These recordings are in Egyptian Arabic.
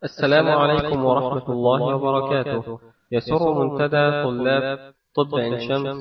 السلام عليكم ورحمة الله وبركاته يسر منتدى طلاب طب عين شمس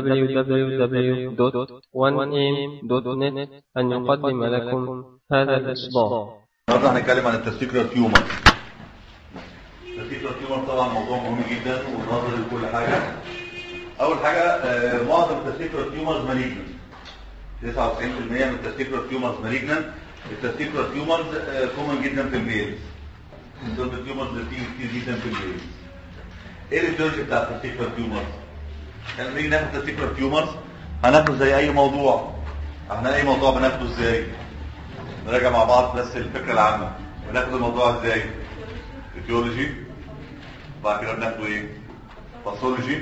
www.1am.net أن يقدم لكم هذا الإصدار النهارده هنتكلم عن التستيكولار تيومر التستيكولار تيومر طبعا موضوع مهم جدا ونظري لكل حاجه اول حاجه آه، معظم التستيكولار تيومرز مالجنت 99% من التستيكولار تيومرز مالجنت التستيكولار تيومرز كومن جدا في الميلز دول التيومرز اللي بتيجي كتير جدا في الميلز ايه الريسيرش بتاع التستيكولار تيومرز لما نيجي ناخد التستيكولار تيومرز هناخده زي اي موضوع احنا اي موضوع بناخده ازاي نراجع مع بعض بس الفكره العامه بناخد الموضوع ازاي فيسيولوجي بعد كده بناخده ايه باثولوجي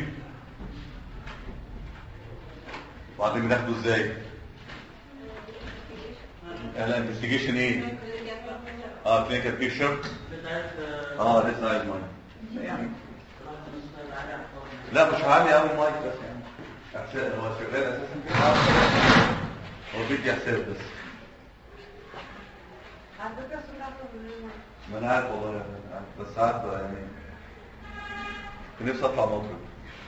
وبعدين بناخده ازاي الانفستيجيشن ايه اه كلينيكال بيكتشر اه لسه عايز مايك يعني لا مش عامل قوي مايك بس يعني عشان هو شغال اساسا كده هو بيدي احساس بس ما انا عارف والله يعني عارف. بس ساعات بقى يعني كان نفسي اطلع مطرب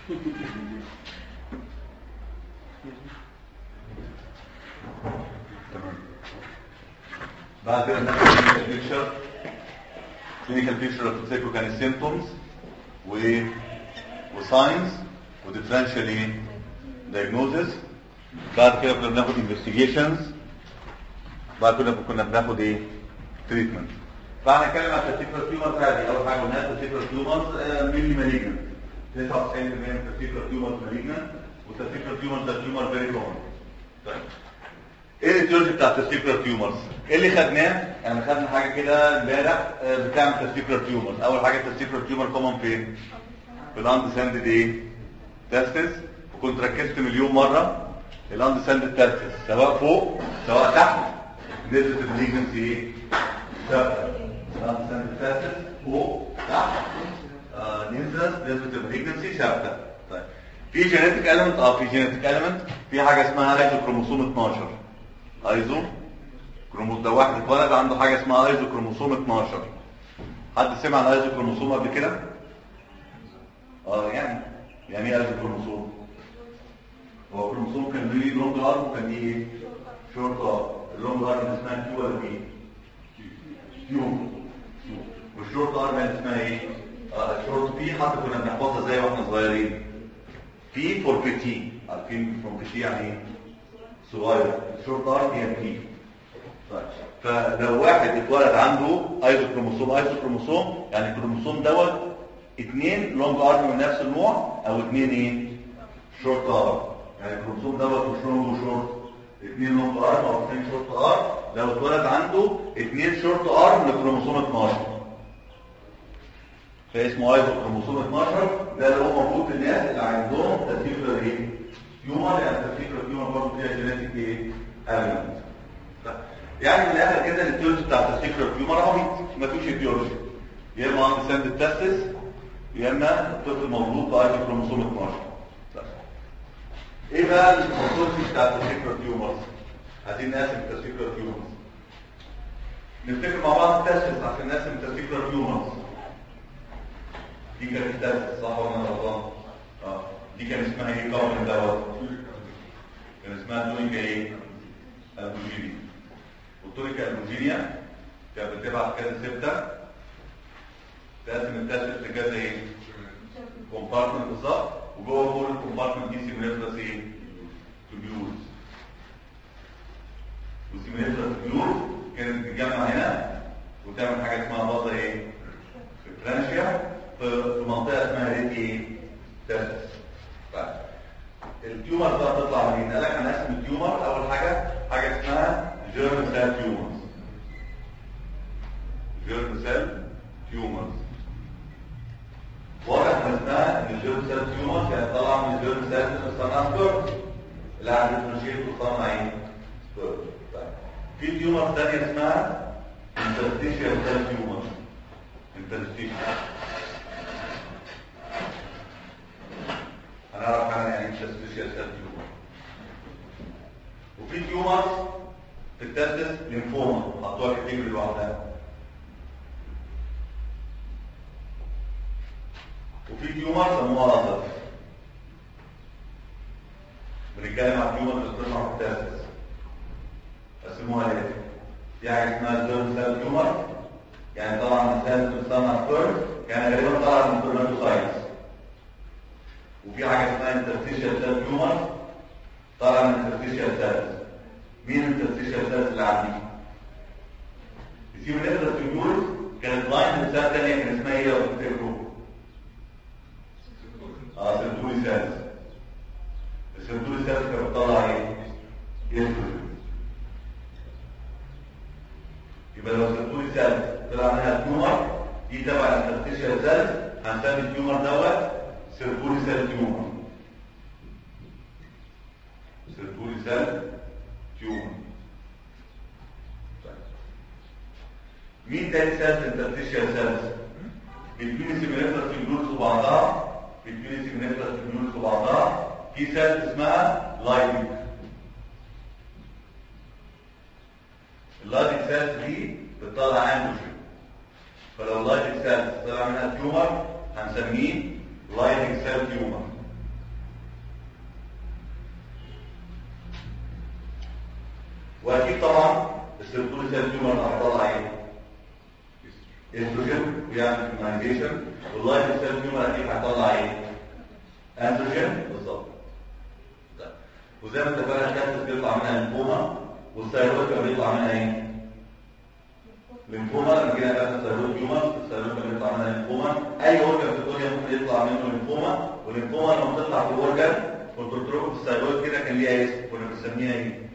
تمام بعد كده ناخد كلينيكال بيكتشر كلينيكال بيكتشر اوف تيكو كان السيمبتومز و وساينز وديفرنشال ايه دايجنوزس بعد كده كنا بناخد انفستيجيشنز بعد كده كنا بناخد ايه تريتمنت فاحنا هنتكلم عن التستيكولار تيومرز عادي اول حاجه قلناها التستيكولار تيومرز ميلي مالجنت 99% من التستيكولار تيومرز مالجنت والتستيكولار تيومرز ده تيومر فيري كومن طيب ايه الايتيولوجي بتاع التستيكولار تيومرز ايه اللي خدناه يعني خدنا حاجه كده امبارح آه، بتعمل تستيكولار تيومرز اول حاجه التستيكولار تيومر كومن فين في الاند ساندد ايه تستس وكنت ركزت مليون مره الاند ساندد تستس سواء فوق سواء تحت نسبه المالجنسي ايه ثابته الاند ساندد تستس فوق تحت آه، نسبه نسبه المالجنسي ثابته طيب في جينيتك اليمنت اه في جينيتك اليمنت في حاجه اسمها ايزو كروموسوم 12 ايزو كروموسوم ده واحد اتولد عنده حاجه اسمها ايزو كروموسوم 12 حد سمع عن ايزو كروموسوم قبل كده اه يعني يعني ايه ايزو كروموسوم هو كروموسوم كان ليه لونج ارم وكان ليه ايه شورت ارم اللونج ارم اسمها كيو ولا بي كيو والشورت ارم اسمها ايه اه الشورت بي حتى كنا بنحفظها زي واحنا صغيرين بي فور بيتي عارفين فور بيتي يعني ايه صغير الشورت ارم هي بي طيب. فلو واحد اتولد عنده ايزو كروموسوم ايزو كروموسوم يعني الكروموسوم دوت اثنين لونج ارم من نفس النوع او اثنين ايه شورت ارم يعني الكروموسوم دوت مش لونج وشورت اثنين لونج ارم او اثنين شورت ارم لو اتولد عنده اثنين شورت ارم لكروموسوم 12 فاسمه ايزو كروموسوم 12 ده اللي هو موجود في الناس اللي عندهم تسيكولار ايه تيومر يعني تسيكولار تيومر برضه فيها جينيتيك ايه element. يعني من الاخر كده التيولوجي بتاع التسيكولار تيومر عبيط مفيش تيولوجي يا اما عند ساند التستس يا اما طفل مولود بايزو كروموسوم 12 طيب. ايه بقى الباثولوجي بتاع التسيكولار تيومرز عايزين نقسم التسيكولار تيومرز نفتكر مع بعض التستس عشان نقسم التسيكولار تيومرز دي كانت التستس صح ولا انا غلطان اه دي كان اسمها ايه قبل دوت كان اسمها تونيكا ايه البوجينيا والتونيكا البوجينيا كانت بتبعت كذا سبتة تقسم التستس لكذا ايه كومبارتمنت بالظبط وجوه كل الكومبارتمنت دي سيميليترس ايه تبيولز والسيميليترس تبيول كانت بتتجمع هنا وتعمل حاجه اسمها بازا ايه فرانشيا في منطقه اسمها ريت ايه تستس طيب التيومر بقى تطلع منين؟ قال لك هنقسم التيومر اول حاجه حاجه اسمها جيرم سيل تيومرز جيرم سيل تيومرز واضح ان اسمها ان الجيرم سيل تيومرز يعني طالعه من الجيرم سيل تصنع سبيرم اللي عند الفرنشيت تصنع ايه؟ سبيرم طيب في تيومر ثانيه اسمها انترستيشيال سيل تيومرز انترستيشيال هنعرف عنها يعني ايه سبيشال سيل تيومر وفي تيومرز في التستس لينفوما حطوها كاتيجوري لوحدها وفي تيومر سموها اذر بنتكلم عن تيومر اللي بتطلع في التاسس قسموها ليه؟ في حاجه اسمها جيرم سيل تيومر يعني طبعا السيل بتتصنع فيرست يعني غالبا طلع من سبرماتوسايتس وفي حاجه اسمها انترستيشال سيل تيومر طالع من انترستيشال سيلز مين الانترستيشال سيلز اللي عندي؟ يسيب النقطه التيومر كانت لاين من سيل ثانيه كان اسمها ايه لو تفتكروا؟ اه سيرتولي سيلز السيرتولي سيلز كانت بتطلع ايه؟ استروجين يبقى لو سيرتولي سيلز طلع منها تيومر دي تبع الانترستيشال سيلز هنسمي التيومر دوت سيرتولي سيل تيومر سيرتولي سيل تيومر مين تاني سيلز انترستيشال سيلز؟ بتبني سيميليتر فيبرولز وبعضها بتبني سيميليتر فيبرولز وبعضها في سيل اسمها لايبيك اللايبيك سيلز دي بتطلع اندروجين فلو اللايبيك سيلز طلع منها تيومر هنسميه لايبيك سيل تيومر واكيد طبعا السيرتولي سيل تيومر هتطلع ايه؟ استروجين ويعمل فيمايزيشن واللايبيك سيل تيومر اكيد هتطلع ايه؟ اندروجين بالظبط طيب. وزي ما اتفقنا الكانسر بيطلع منها ليمفوما والثيرويد كان بيطلع منها ايه؟ ليمفوما لما جينا ناخد الثيرويد تيومر الثيرويد كان بيطلع منها ليمفوما اي اورجن في الدنيا ممكن يطلع منه ليمفوما والليمفوما لما بتطلع في اورجن كنت قلت لكم في الثيرويد كده كان ليها اسم كنا بنسميها ايه؟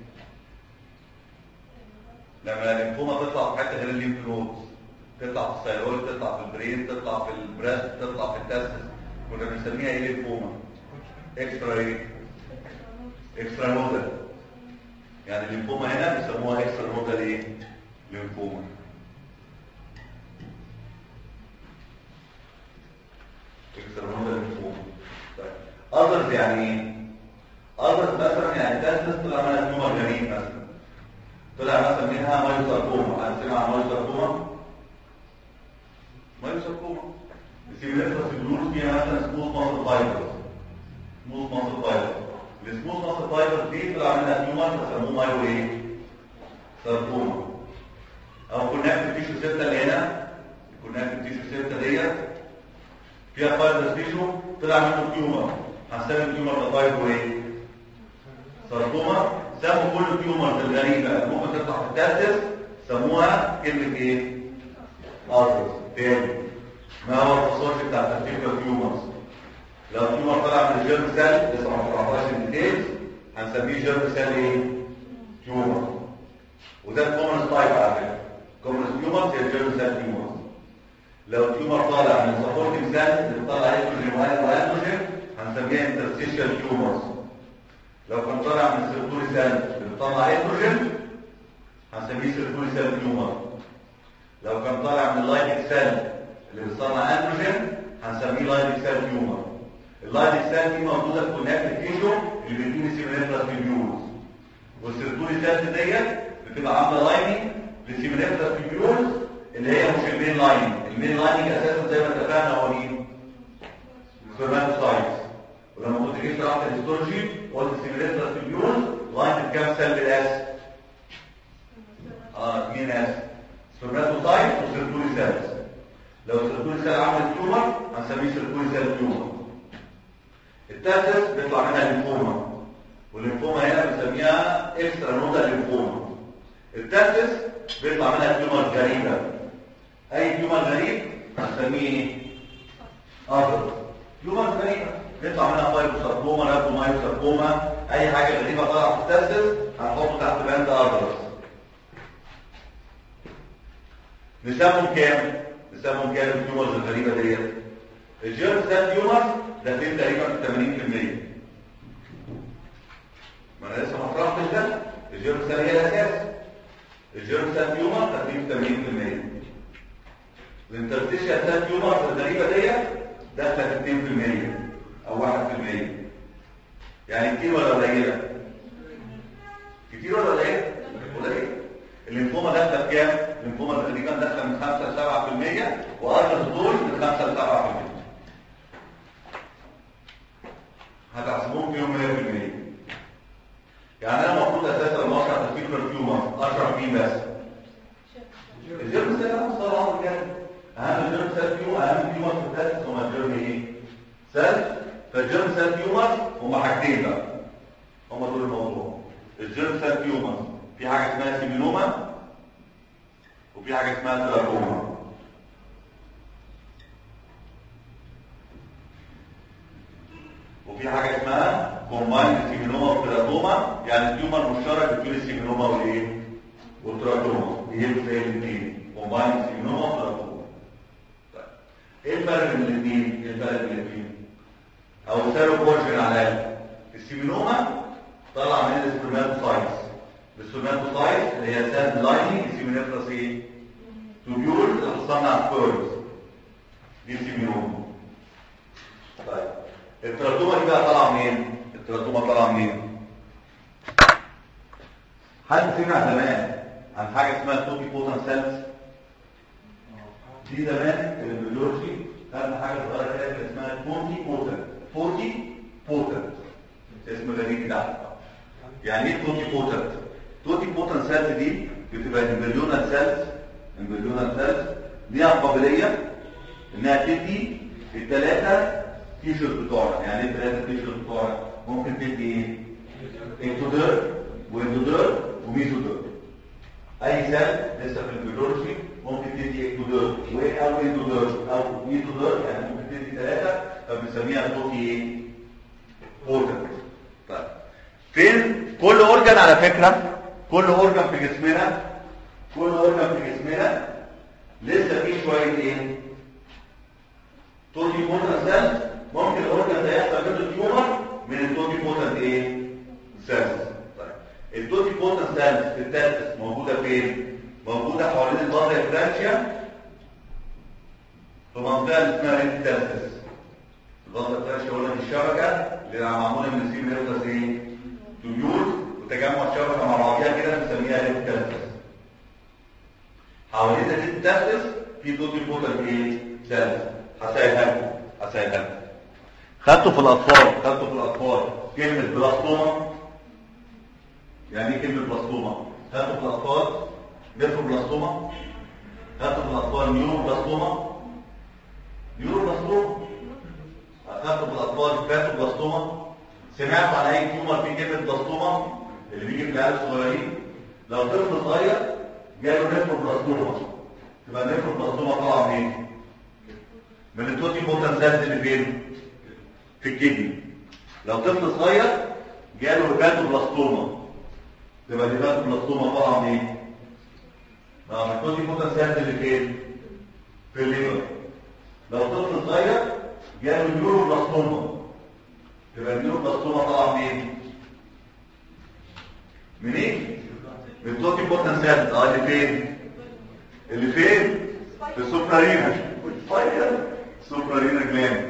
لما الليمفوما تطلع في حته غير الليمف نودز تطلع في الثيرويد تطلع في البرين تطلع في البريست تطلع في التستس كنا بنسميها ايه ليمفوما؟ اكسترا ايه؟ اكسترا نودل يعني الليمفوما هنا بيسموها اكسترا نودل ايه؟ ليمفوما اكسترا نودل ليمفوما طيب اذرز يعني ايه؟ اذرز مثلا يعني تستس طلع منها تيومر غريب مثلا طلع مثلا منها مايوساركوما هنسمع عن مايوساركوما مايوساركوما السيميلاترس الجلوس فيها مثلا سموث ماسل فايبرز سموث ماسل فايبرز السموث ماسل فايبرز دي طلع منها تيومر فسموه مايو ايه؟ ساركوما او كونكتيف تيشو سته اللي هنا الكونكتيف تيشو سته ديت فيها فايبرز تيشو طلع منه تيومر هنسمي التيومر ده فايبرو ايه؟ ساركوما سموا كل التيومرز الغريبه اللي ممكن تطلع في التستس سموها كلمه ايه؟ ارترز تاني ما هو الفصول بتاع ترتيب التيومرز لو التيومر طلع من الجيرم سيل لسه ما طلعتهاش الديتيلز هنسميه جيرم سيل ايه؟ تيومر وده الكومنس تايب على فكره كومنس تيومرز هي الجيرم سيل تيومرز لو التيومر طالع من سبورتنج سيل اللي بتطلع ايتروجين واندروجين هنسميها انترستيشال تيومرز لو كان طالع من السيرتوري سيل اللي بتطلع ايتروجين هنسميه سيرتوري سيل تيومر لو كان طالع من اللايبيك سيل اللي بتصنع اندروجين هنسميه لايبيك سيل تيومر اللايبيك سيل دي موجوده في كونكتيف تيشو اللي بيديني سيميليتراس فيبيولز والسيرتوري سيل ديت بتبقى عامله لايننج لسيميليتراس فيبيولز اللي هي مش المين لايننج المين لايننج اساسا زي ما اتفقنا هو مين؟ سبرماتوسايتس ولما كنت جيت شرحت الهيستولوجي قلت السيميليتراس فيبيولز لاين بكام سيل بالاس؟ اه مين اس؟ سبرماتوسايت وسيرتوري سيلز لو السيرتوري سيل عمل تيومر هنسميه سيرتوري سيل تيومر التاسس بيطلع منها ليمفوما والليمفوما هنا بنسميها اكسترا نودا ليمفوما التاسس بيطلع منها تيومر غريبه اي تيومر غريب هنسميه ايه؟ اذر تيومر غريبه بيطلع منها فايبوساركوما رابومايوساركوما اي حاجه غريبه طالعه في التاسس هنحطه تحت بند اذرز نسمهم كام؟ نسمهم كام التيومرز الغريبه ديت؟ الجيرم سيل تيومرز داخلين تقريبا في 80% ما انا لسه ما شرحتش ده الجيرم سيل هي الاساس الجيرم سيل تيومر داخلين في 80% الانترستيشال سيل تيومرز الغريبه ديت داخله في 2% او 1% يعني كتير ولا قليله؟ كتير ولا قليله؟ قليله الليمفوما داخله بكام؟ الليمفوما تقريبا داخله من 5 ل 7% واغلب دول من 5 ل 7% تيومر اهم تيومر في التست هم الجيرم ايه؟ سيل فالجيرم سيل تيومر هم حاجتين بقى هم دول الموضوع الجيرم سيل تيومر في حاجه اسمها سيمينوما وفي حاجه اسمها تراكوما وفي حاجه اسمها كومبايند سيمينوما وتراكوما يعني التيومر مشترك بين السيمينوما والايه؟ والتراكوما يجيب زي الاثنين كومبايند سيمينوما وتراكوما طيب ايه الفرق بين الاثنين؟ ايه الفرق بين الاثنين؟ او سيرو بورشن على الاقل السيمينوما طلع من السبرماتوسايتس السبرماتوسايتس اللي هي سيل لايننج السيمينيفرس ايه؟ توبيول اللي بتصنع سبيرز دي السيمينوما طيب التراكوما دي بقى طالعه منين؟ التراكوما طالعه منين؟ حد سمع زمان عن حاجه اسمها توتي بوتن سيلز دي زمان في البيولوجي خدنا حاجه صغيره كده كان اسمها توتي بوتن توتي بوتن اسم غريب ده يعني ايه توتي بوتن توتي بوتن سيلز دي بتبقى امبريونال سيلز امبريونال سيلز ليها قابليه انها تدي الثلاثه تيشرت بتوعنا يعني ايه الثلاثه تيشرت بتوعنا ممكن تدي ايه اكتودير واندودير وميزودير اي سيل لسه في البيولوجي ممكن تدي اكتودير وايه او اندودير او ميزودير يعني ممكن تدي ثلاثه فبنسميها توتي ايه اورجان طيب فين كل اورجان على فكره كل اورجان في جسمنا كل اورجان في جسمنا لسه فيه شويه ايه توتي بوتن سيلز ممكن الاورجان ده يحصل منه تيومر من التوتي بوتن ايه سيلز طيب التوتي بوتن سيلز في التستس موجوده فين موجوده حوالين البادريا فرانشيا في منطقه اللي اسمها ريت تستس البادريا فرانشيا قلنا دي الشبكه اللي معموله من السيم نيوكلاس ايه تيوبيول وتجمع شبكه مع بعضيها كده بنسميها ريت تستس حوالين ريت تستس في توتي بوتن ايه سيلز هسهلها لكم هسهلها لكم خدتوا في الاطفال خدتوا في الاطفال كلمه بلاستوما يعني ايه كلمه بلاستوما خدتوا في الاطفال نيرفو بلاستوما خدتوا في الاطفال نيورو بلاستوما نيورو بلاستوما خدتوا في الاطفال فاتو بلاستوما سمعتوا عن اي تيومر في كلمه بلاستوما اللي بيجي في العيال الصغيرين لو طفل صغير جاله نيرفو بلاستوما تبقى النيرفو بلاستوما طالعه منين؟ من التوتي بوتن سيلز اللي فين؟ في الكدني لو طفل صغير جاله هيباتو بلاستوما تبقى الهيباتو بلاستوما طالعه منين؟ اه من التوتي بوتن سيلز اللي فين؟ في الليفر لو طفل صغير جاله نيورو بلاستوما تبقى النيورو بلاستوما طالعه منين؟ منين؟ من التوتي بوتن سيلز اه اللي فين؟ اللي فين؟ في السوبرارينا فاير سوبرارينا جلاند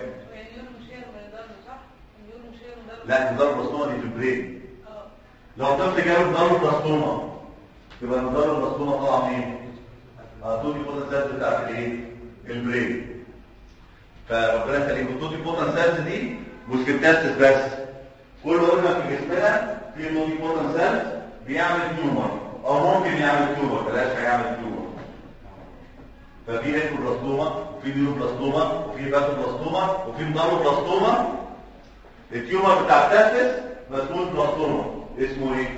لا نضال بلاستوما دي في البرين لو طفل جاله نضال بلاستوما يبقى نضال بلاستوما طالعه منين؟ توتي بوتن سيلز بتاعت الايه؟ البرين فربنا يخليك التوتي بوتن سيلز دي مش في التستس بس كل اورجان في جسمنا في توتي بوتن سيلز بيعمل تيومر او ممكن يعمل تيومر بلاش هيعمل تيومر ففي نيكروبلاستوما وفي نيوروبلاستوما وفي باتوبلاستوما وفي مداروبلاستوما التيومر بتاع التستس مسموم بلاستوما اسمه ايه؟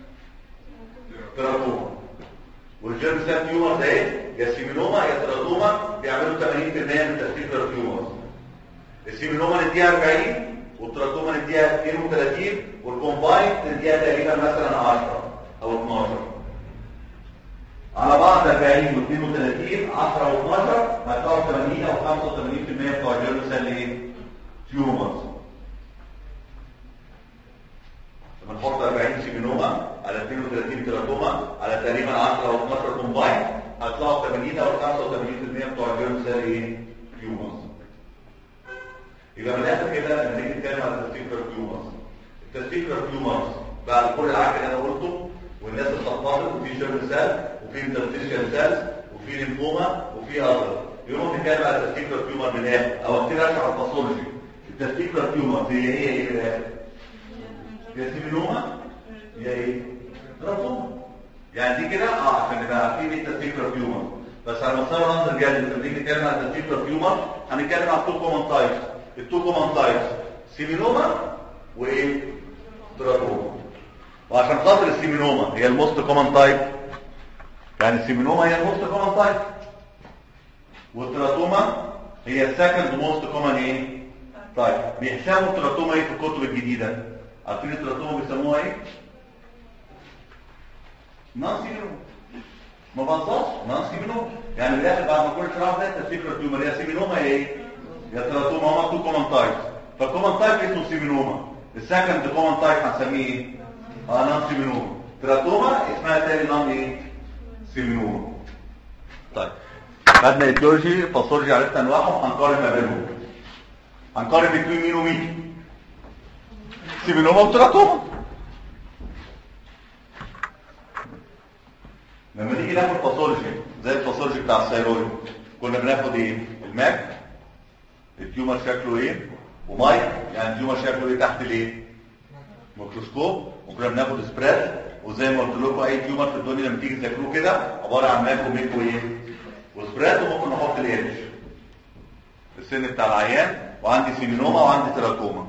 تراكوما والجيرم سيل تيومر ده ايه؟ يا سيمينوما يا تراكوما بيعملوا 80% من تستيكولار تيومرز السيمينوما نديها 40 والتراكوما نديها 32 والكومباين نديها تقريبا مثلا 10 او 12 على بعض 40 و32 10 و12 هتلاقوا 80 او 85% بتوع الجيرم سيل ايه؟ تيومرز لما نحط 40 سيمينوما على 32 تيراتوما على تقريبا 10 او 12 كومباين هتلاقوا 80 او 85% بتوع الجيرم سيل ايه؟ تيومرز يبقى من الاخر كده لما نيجي نتكلم على التستيكولار تيومرز التستيكولار تيومرز بعد كل العك اللي انا قلته والناس اتلخبطت وفي جيرم سيل وفي انترستيشال سيلز وفي ليمفوما وفي اذر يوم نتكلم على التستيكولار تيومر من الاخر او ابتدي اشرح الباثولوجي التستيكولار تيومر هي ايه ايه من الاخر؟ يا سيمينوما يا ايه؟ تراكوما يعني دي كده اه عشان نبقى عارفين ايه التستيكولار تيومر بس على مستوى الرمز الجانبي لما نيجي نتكلم عن التنتيكولار تيومر هنتكلم عن تو كومن تايبس التو كومن تايبس سيمينوما وايه تراكوما وعشان خاطر السيمينوما هي الموست كومن تايب يعني السيمينوما هي الموست كومن تايب والتراتوما هي السكند موست كومن ايه طيب بيحسبوا التراتوما ايه في الكتب الجديده عارفين التراتوما بيسموها ايه نان سيمينوما ما بنصصش نان سيمينوما يعني من الاخر بعد ما كل شرح ده تفتكر التيومر يا سيمينوما يا ايه يا تراتوما هما تو كومن تايبس فالكومن تايب اسمه سيمينوما السكند كومن تايب هنسميه ايه اه نان سيمينوما تراتوما اسمها تاني نان ايه سيمينوما طيب خدنا ايديولوجي باثولوجي عرفنا انواعهم هنقارن ما بينهم هنقارن بين مين ومين سيمينوما وتراتوما لما نيجي ناخد باثولوجي زي الباثولوجي بتاع الثيرويد كنا بناخد ايه الماك التيومر شكله ايه ومايك يعني التيومر شكله ايه تحت الايه ميكروسكوب وكنا بناخد سبريد وزي ما قلت لكم اي تيومر في الدنيا لما تيجي تذاكروه كده عباره عن ماك وميك وايه وسبريد وممكن نحط الاتش السن بتاع العيان وعندي سيمينوما وعندي تراكوما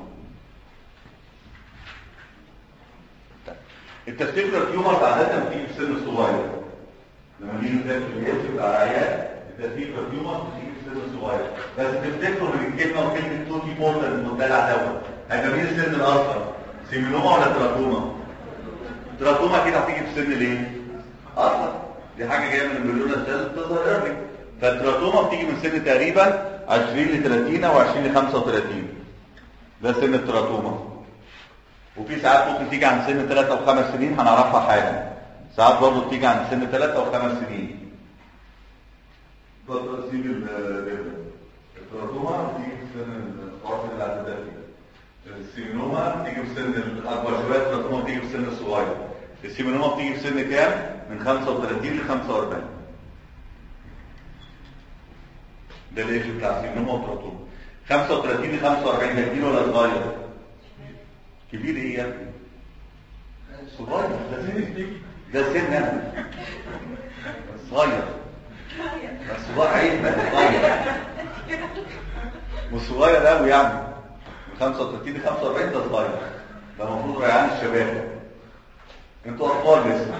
التستيكولار تيومر عاده بتيجي في السن الصغير لما نيجي نذاكر الاتش بتاع العيان التستيكولار تيومر بتيجي في السن الصغير بس تفتكروا من الكلمه وكلمه توتي مورتال المدلع دوت هيبقى مين السن الاصغر سيمينوما ولا تراكوما تراكوما كده هتيجي في سن الايه اصلا دي حاجه جايه من المليون السيل بتظهر ايرلي فالتراكوما بتيجي من سن تقريبا 20 ل 30 او 20 ل 35 ده سن التراكوما وفي ساعات ممكن تيجي عن سن 3 او 5 سنين هنعرفها حالا ساعات برضه بتيجي عن سن 3 او 5 سنين اتفضل سيب التراكوما بتيجي في سن الوقت اللي هتبدا السيمينوما بتيجي في سن الاكبر شويه التراكوما بتيجي في سن الصغير السيمينوما بتيجي في سن كام من 35 ل 45 ده الايج بتاع السيمينوما والتراكوما 35 ل 45 ده كبير ولا صغير كبير ايه يا ابني صغير ده سن ده سن يا ابني صغير بس صغير عيب بقى صغير مش صغير قوي يعني من 35 ل 45 ده صغير ده المفروض ريعان الشباب انتوا اطفال لسه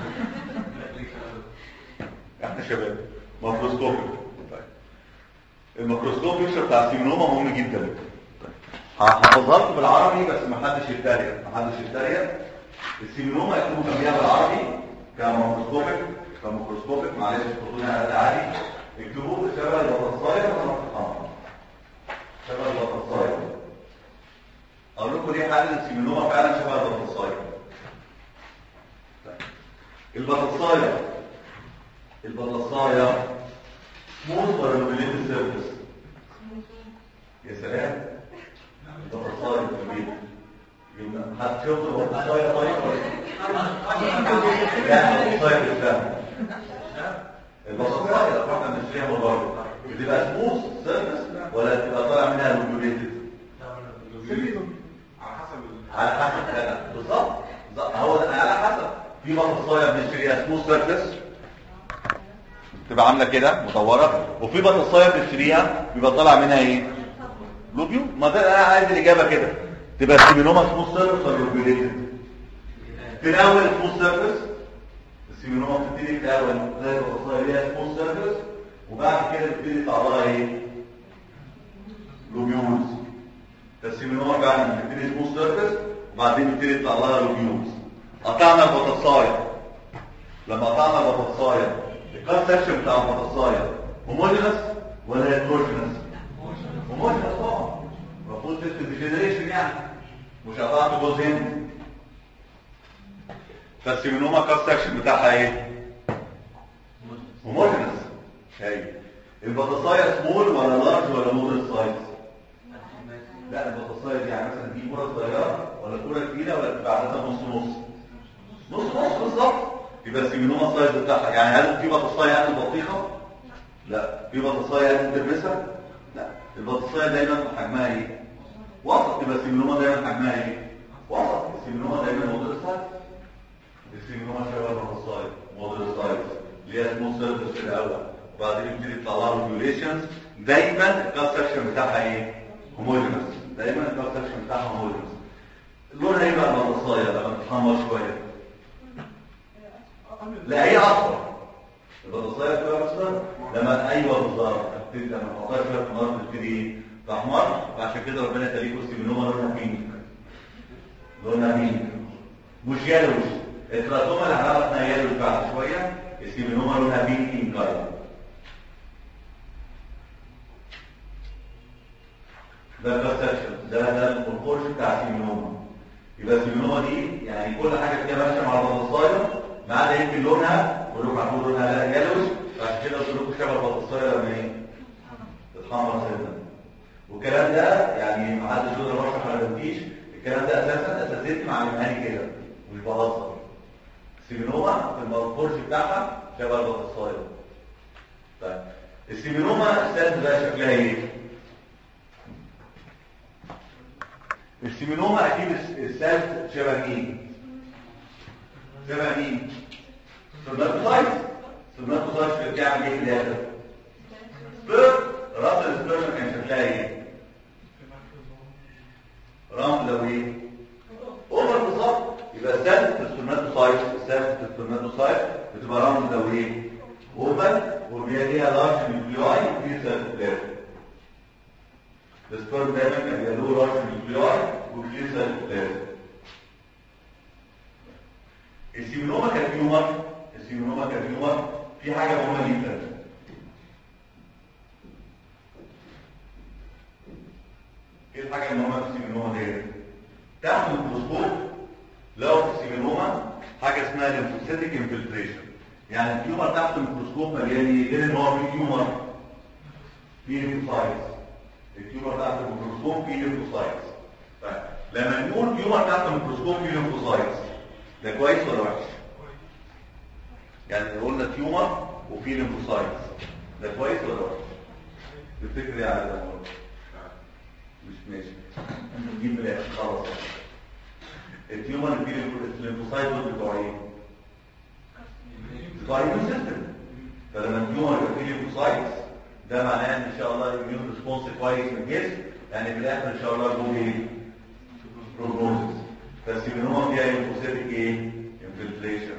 احنا شباب ميكروسكوب طيب الميكروسكوب بيكشر بتاع السيمينوما مهم جدا طيب. هحفظها لكم بالعربي بس ما حدش يتريق ما حدش يتريق السيمينوما يكتبوا جنبيها بالعربي كميكروسكوبك كميكروسكوبك معلش خدوني على قد عادي اكتبوه شبه البطاطسايه ولا الحمراء شبه البطاطسايه اقول لكم ليه حاله السيمينوما فعلا شبه البطاطسايه البطاطسايه البطاطسايه سموث ولا موبيليتي سيرفيس يا سلام البطاطسايه جميل هتشوف البطاطسايه طيب لا البطاطسايه بالفهم البطاطسايه لو احنا بنشتريها من بره بتبقى سموث سيرفيس ولا تبقى طالع منها موبيليتي على حسب كده بالظبط هو على حسب في بطاطسايه بنشتريها سموث سيرفيس تبقى عامله كده مدوره وفي بطاطسايه بنشتريها بيبقى طالع منها ايه لوبيو ما ده انا عايز الاجابه كده تبقى السيمينوما سموث سيرفيس ولا لوبيوليتد في الاول سموث سيرفيس السيمينوما بتبتدي في الاول زي البطاطسايه ليها سموث سيرفيس وبعد كده بتبتدي يطلع لها ايه لوبيولز السيمينوما فعلا بتبتدي سموث سيرفيس وبعدين بتبتدي يطلع لها لوبيولز قطعنا البطاطسايه لما قطعنا البطاطسايه الكار سكشن بتاع البطاطسايه هوموجينس ولا هيتروجينس هوموجينس طبعا المفروض تكتب ديجنريشن يعني مش قطعت جزئين فالسيمينوما كار سكشن بتاعها ايه هوموجينس ايوه البطاطسايه سمول ولا لارج ولا مودرن سايز لا البطاطسايه دي يعني مثلا دي كره صغيره ولا كره كبيره ولا تبقى عددها نص نص نص نص بالظبط يبقى السيمينوما السايز بتاعها يعني هل في بطاطسايه قد البطيخه لا في بطاطسايه قد التربسه لا البطاطسايه دايما حجمها ايه وسط يبقى السيمينوما دايما حجمها ايه وسط السيمينوما دايما موديل سايز السيمينوما شبه البطاطسايه موديل سايز اللي هي سمول سيرفيس في الاول وبعدين يبتدي يطلع لها ريجوليشنز دايما الكاست سكشن بتاعها ايه؟ هوموجينس دايما الكاست سكشن بتاعها هوموجينس لونها ايه بقى المنصايه لما تتحمر شويه؟ لا هي اصفر البطاطسايه بتبقى اصفر لما ايوه بالظبط تبتدي لما تحطها شويه في النار تبتدي تحمر وعشان كده ربنا يخليكم السيمينوما لونها بينك لونها بينك مش يالوش التراتوما اللي هنعرف انها يالوش بعد شويه السيمينوما لونها بينك ان كلر ده البرسبشن ده ده القرش بتاع السيمينوما يبقى السيمينوما دي يعني كل حاجه فيها ماشيه مع البطاطسايه ما عدا يمكن لونها كلكم عارفين لونها لا يالوش فعشان كده قلت لكم شبه البطاطسايه لما ايه؟ تتحمر سنه والكلام ده يعني ما حدش يقدر يشرح ولا مفيش الكلام ده اساسا اساسيتي معلمهاني كده مش بهزر السيمينوما في الفرش بتاعها شبه البطاطسايه طيب السيمينوما السيلز بقى شكلها ايه؟ السيمينوما اكيد السيلز شبه مين؟ شبه مين؟ سبرماتوسايت سبرماتوسايت بتعمل ايه في الاخر؟ سبرم راس السبرم كان شكلها ايه؟ رملة وايه؟ اوفر بالظبط يبقى السيل في السبرماتوسايت السيل في السبرماتوسايت بتبقى رملة وايه؟ اوفر وبيليها لارج نيوكلياي وفي سيركولار السبرم دايما كان بيبقى له لارج نيوكلياي وفي سيركولار السيمينوما كان تيومر السيمينوما كان تيومر في حاجه مهمه جدا ايه الحاجه المهمه في السيمينوما دي تحت الميكروسكوب لو في السيمينوما حاجه اسمها ليمفوسيتيك انفلتريشن يعني التيومر تحت الميكروسكوب مليان ايه غير ان هو في تيومر في ليمفوسايتس التيومر تحت الميكروسكوب فيه ليمفوسايتس طيب لما نقول تيومر تحت الميكروسكوب فيه ليمفوسايتس ده كويس ولا وحش يعني لو قلنا تيومر وفيه ليمفوسايتس ده كويس ولا وحش تفتكر ايه على ده مش ماشي نجيب من الاخر خلاص التيومر اللي فيه الليمفوسايت دول بتوع ايه؟ بتوع الاميون سيستم فلما التيومر يبقى فيه ليمفوسايتس ده معناه ان شاء الله الاميون ريسبونس كويس من الجسم يعني في الاخر ان شاء الله جوه ايه؟ بروجنوزس فالسيمينوما فيها ليمفوسيتك ايه؟ انفلتريشن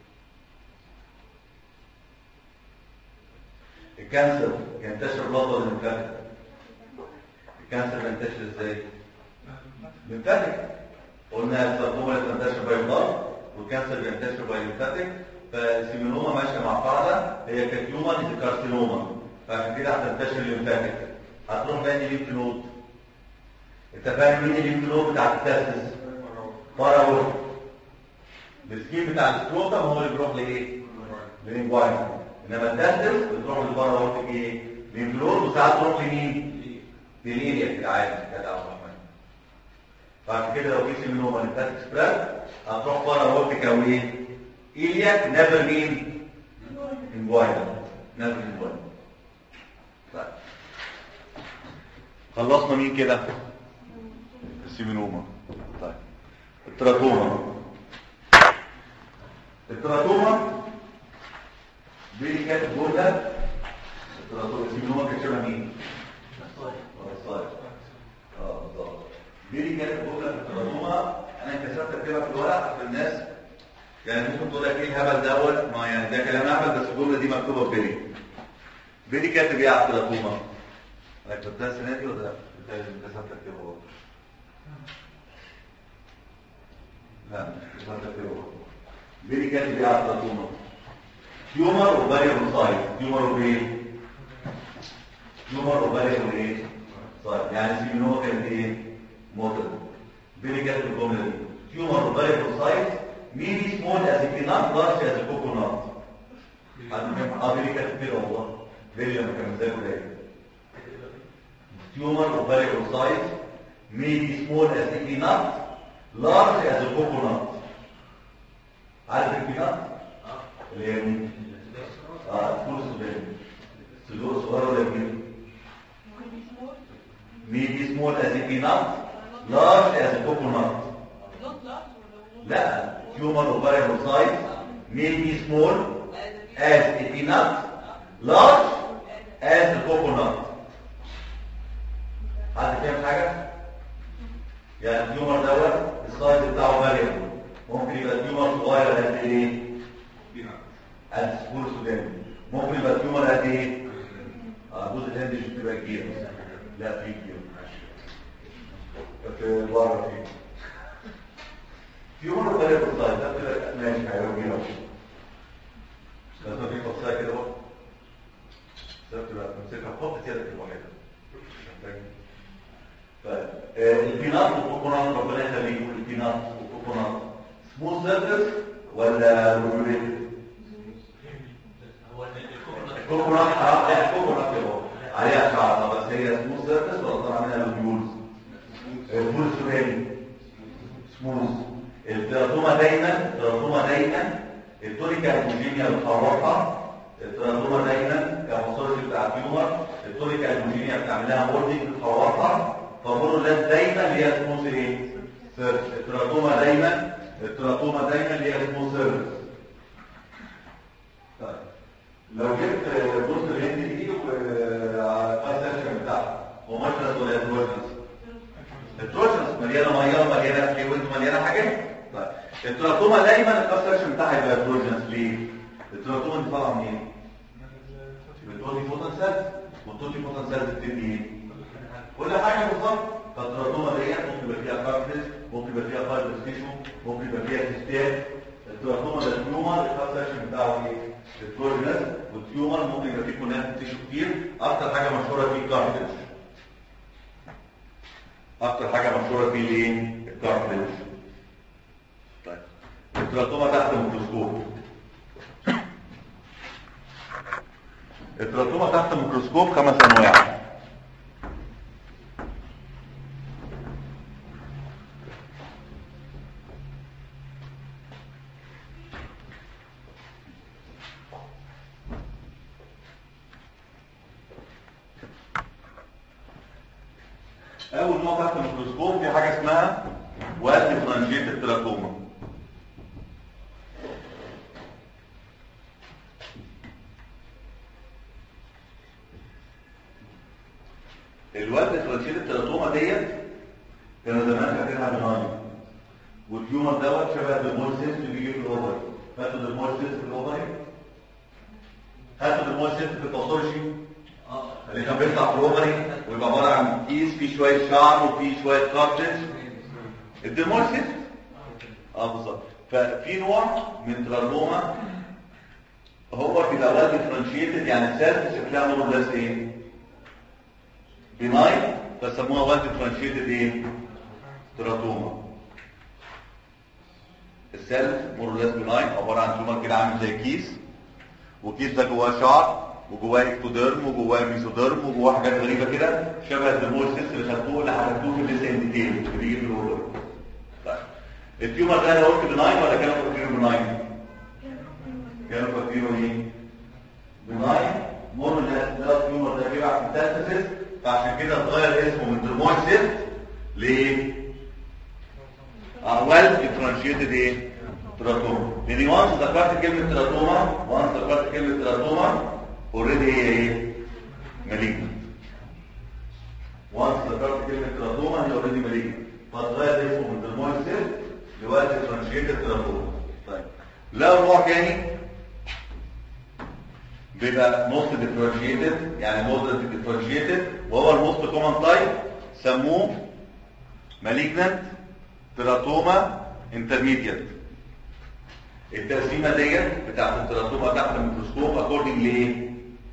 الكانسر ينتشر بلطه ولا ليمفاتيك؟ الكانسر بينتشر ازاي؟ ليمفاتيك قلنا السرطومه اللي بتنتشر باي بلاد والكانسر بينتشر باي ليمفاتيك فالسيمينوما ماشيه مع بعضها هي كتيوما كارسينوما فعشان كده هتنتشر ليمفاتيك هتروح بقى ليمف نود انت فاهم مين الليمف نود بتاع التاسس؟ فراغ السكين بتاع السكروتم هو اللي بيروح لايه؟ للانجواين انما التاسس بتروح للفراغ ايه؟ ليمف نود وساعات تروح لمين؟ للإيليا في العالم يا عبد الرحمن بعد كده لو في سيمينوما ليمفاتيك سبراد هتروح بره اورتيكا وايه؟ إيليا نيفر مين؟ انجواينا نيفر انجواينا طيب خلصنا مين كده؟ السيمينوما طيب التراكوما التراكوما دي كانت جمله التراكوما السيمينوما كانت شبه مين؟ الصائب اه بالظبط دي كانت جمله في التراكوما انا كسرت اكتبها في الورق عشان الناس يعني ممكن تقول لك ايه الهبل دوت ما يعني ده كلام اهبل بس الجمله دي مكتوبه في بيري بيري كاتب ايه على التراكوما؟ انا كتبتها السنه دي ولا كسرت اكتبها برضه؟ لا مش كسرت اكتبها بيري كاتب ايه على التراكوما؟ تيومر وفاريبل سايز تيومر وايه؟ تيومر وفاريبل ايه؟ سايز يعني السيمينوما كانت ايه؟ موتر بيري كاتب الجمله دي تيومر وفاريبل سايز ميدي سمول از بينات لارج از كوكونات اه بيري كاتب كده والله بيري لما كان مزاجه رايق tumor of variable size may be small as a peanut, large as a coconut. عارف البينات؟ اللي هي مين؟ اه الفول السوداني. صدور صغيرة ولا كبيرة؟ may be small as a peanut, large as a coconut. لا tumor of variable size may be small as a peanut, large as the coconut حد فاهم حاجه يعني التيومر دوت السايز بتاعه فاريبل ممكن يبقى التيومر صغير قد ايه قد سكول سوداني ممكن يبقى التيومر قد ايه اه جزء الهند مش بتبقى كبيره لا في كبيره في بره في تيومر فاريبل سايز ده بتبقى ماشي حاجه كبيره لازم في تفصيل كده برضه ده بتبقى تمسكها بخط يدك الواحده البينات والكوكونات ربنا يخليكم البينات والكوكونات سموث سيرفيس ولا رجوليت الكوكونات حرام لا الكوكونات يبقى عليها شعر بس هي سموث سيرفيس ولا طبعا منها البيولز الفول السوداني سموث التراتوما دايما التراتوما دايما التونيكا الهوموجينيا بتخرطها التراتوما دايما كمصارج بتاع التيومر التونيكا الهوموجينيا بتعمل لها مولدنج بتخرطها فبقول له دايما اللي هي سموث ايه سيرفيس التراتوما دايما التراتوما دايما اللي هي سموث سيرفيس طيب لو جبت بص الهند دي والقايسكشن بتاعها هو مشرس ولا هيدروجينس التروجنس مليانه ميه ومليانه فلويد ومليانه حاجات طيب التراتوما دايما القايسكشن بتاعها يبقى هيدروجينس ليه التراتوما دي طالعه منين بتودي فوتون سيلز والتوتي فوتون سيلز بتدي ايه كل حاجه بالظبط فالتراتوما ديت ممكن يبقى فيها كارتلج ممكن يبقى فيها فايبرس تيشو ممكن يبقى فيها كيستات التراتوما ده التيومر الكارتلج بتاعه ايه التروجنس والتيومر ممكن يبقى فيه كونات تيشو كتير اكتر حاجه مشهوره فيه الكارتلج اكتر حاجه مشهوره فيه الايه الكارتلج طيب التراتوما تحت الميكروسكوب التراتوما تحت الميكروسكوب خمس انواع اول نوع تحت الميكروسكوب في حاجه اسمها واد ديفرنشيت التراتوما الواد ديفرنشيت التراتوما ديت كانوا زمان فاكرينها بناين والتيومر دوت شبه الدمول سيست اللي بيجي في الاوفري فاتوا الدمول سيست في الاوفري هاتوا الدمول سيست في الباثولوجي اللي كان بيطلع في الاوفري ويبقى عباره عن كيس فيه شويه شعر وفيه شويه كارتج الدمول سيست اه بالظبط ففي نوع من ترانوما هو بيبقى واد ديفرنشيتد يعني سيلز شكلها مور ليس ايه بناين فسموها واد ديفرنشيتد ايه تراتوما السيلز مور ليس بناين عباره عن تومر كده عامل زي كيس وكيس ده جواه شعر وجواه اكتوديرم وجواه ميزوديرم وجواه حاجات غريبه كده شبه الدمول سيست اللي خدتوه اللي حركتوه في الليسن ديتيل اللي بيجي في الاوردر طيب التيومر ده انا قلت بناين ولا كانوا فاكرينه بناين؟ كانوا فاكرينه ايه؟ بناين مور ده ده التيومر ده بيبقى في ميتاستاسيس فعشان كده اتغير اسمه من دمول سيست لايه؟ ويل ديفرنشيتد ايه؟ تراتوما لان وانس ذكرت كلمه تراتوما وانس ذكرت كلمه تراتوما اوريدي هي ايه مالجنت وانس ذكرت كلمه تراتوما هي اوريدي مالجنت فاتغير اسمه من درمويد سيل لوقت ديفرنشيتد تراتوما طيب لو نوع تاني بيبقى نص ديفرنشيتد يعني مودريت ديفرنشيتد وهو الموست كومن تايب سموه مالجنت تراتوما انترميديت التقسيمه ديت بتاعت التراتوما تحت الميكروسكوب اكوردنج لايه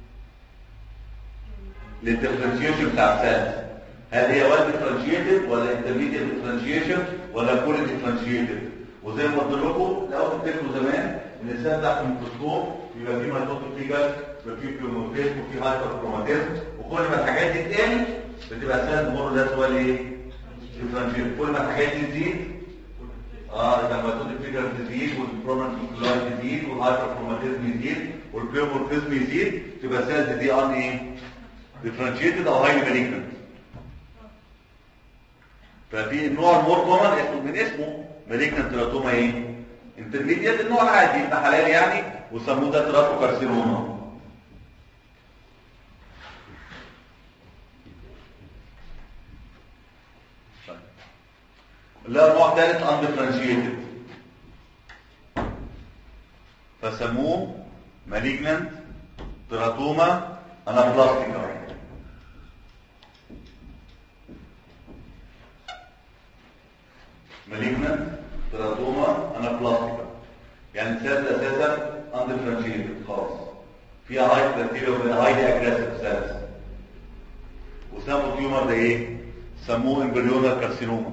للديفرنشيشن بتاع السيلز هل هي ويل ديفرنشيتد ولا انترميديت ديفرنشيشن ولا فول ديفرنشيتد وزي ما قلت لكم لو تفتكروا زمان ان السيل تحت الميكروسكوب بيبقى فيه مايتوتيك فيجر بيبقى فيه بيومورفيزم وفيه هايبر كروماتيزم وكل ما الحاجات دي تاني بتبقى سيل مور ذات هو الايه ديفرنشيتد كل ما الحاجات دي تزيد اه يبقى المايتوتيك فيجر تزيد والبرومنت كلورايد تزيد والهايبر كروماتيزم يزيد والبيومورفيزم يزيد تبقى السيلز دي ان ايه ديفرنشيتد او هايلي مالجنت ففي النوع المور كومن اسمه من اسمه مالجنت تراتوما ايه انترميديت النوع العادي ده حلال يعني وسموه ده تراتو كارسينوما طيب. لا نوع ثالث undifferentiated فسموه malignant teratoma anaplastica malignant teratoma anaplastica يعني سيلز اساسا undifferentiated خالص فيها هاي بكتيريا وفيها هايلي اجريسيف سيلز وسموا التيومر ده ايه؟ سموه امبريونال كارسينوما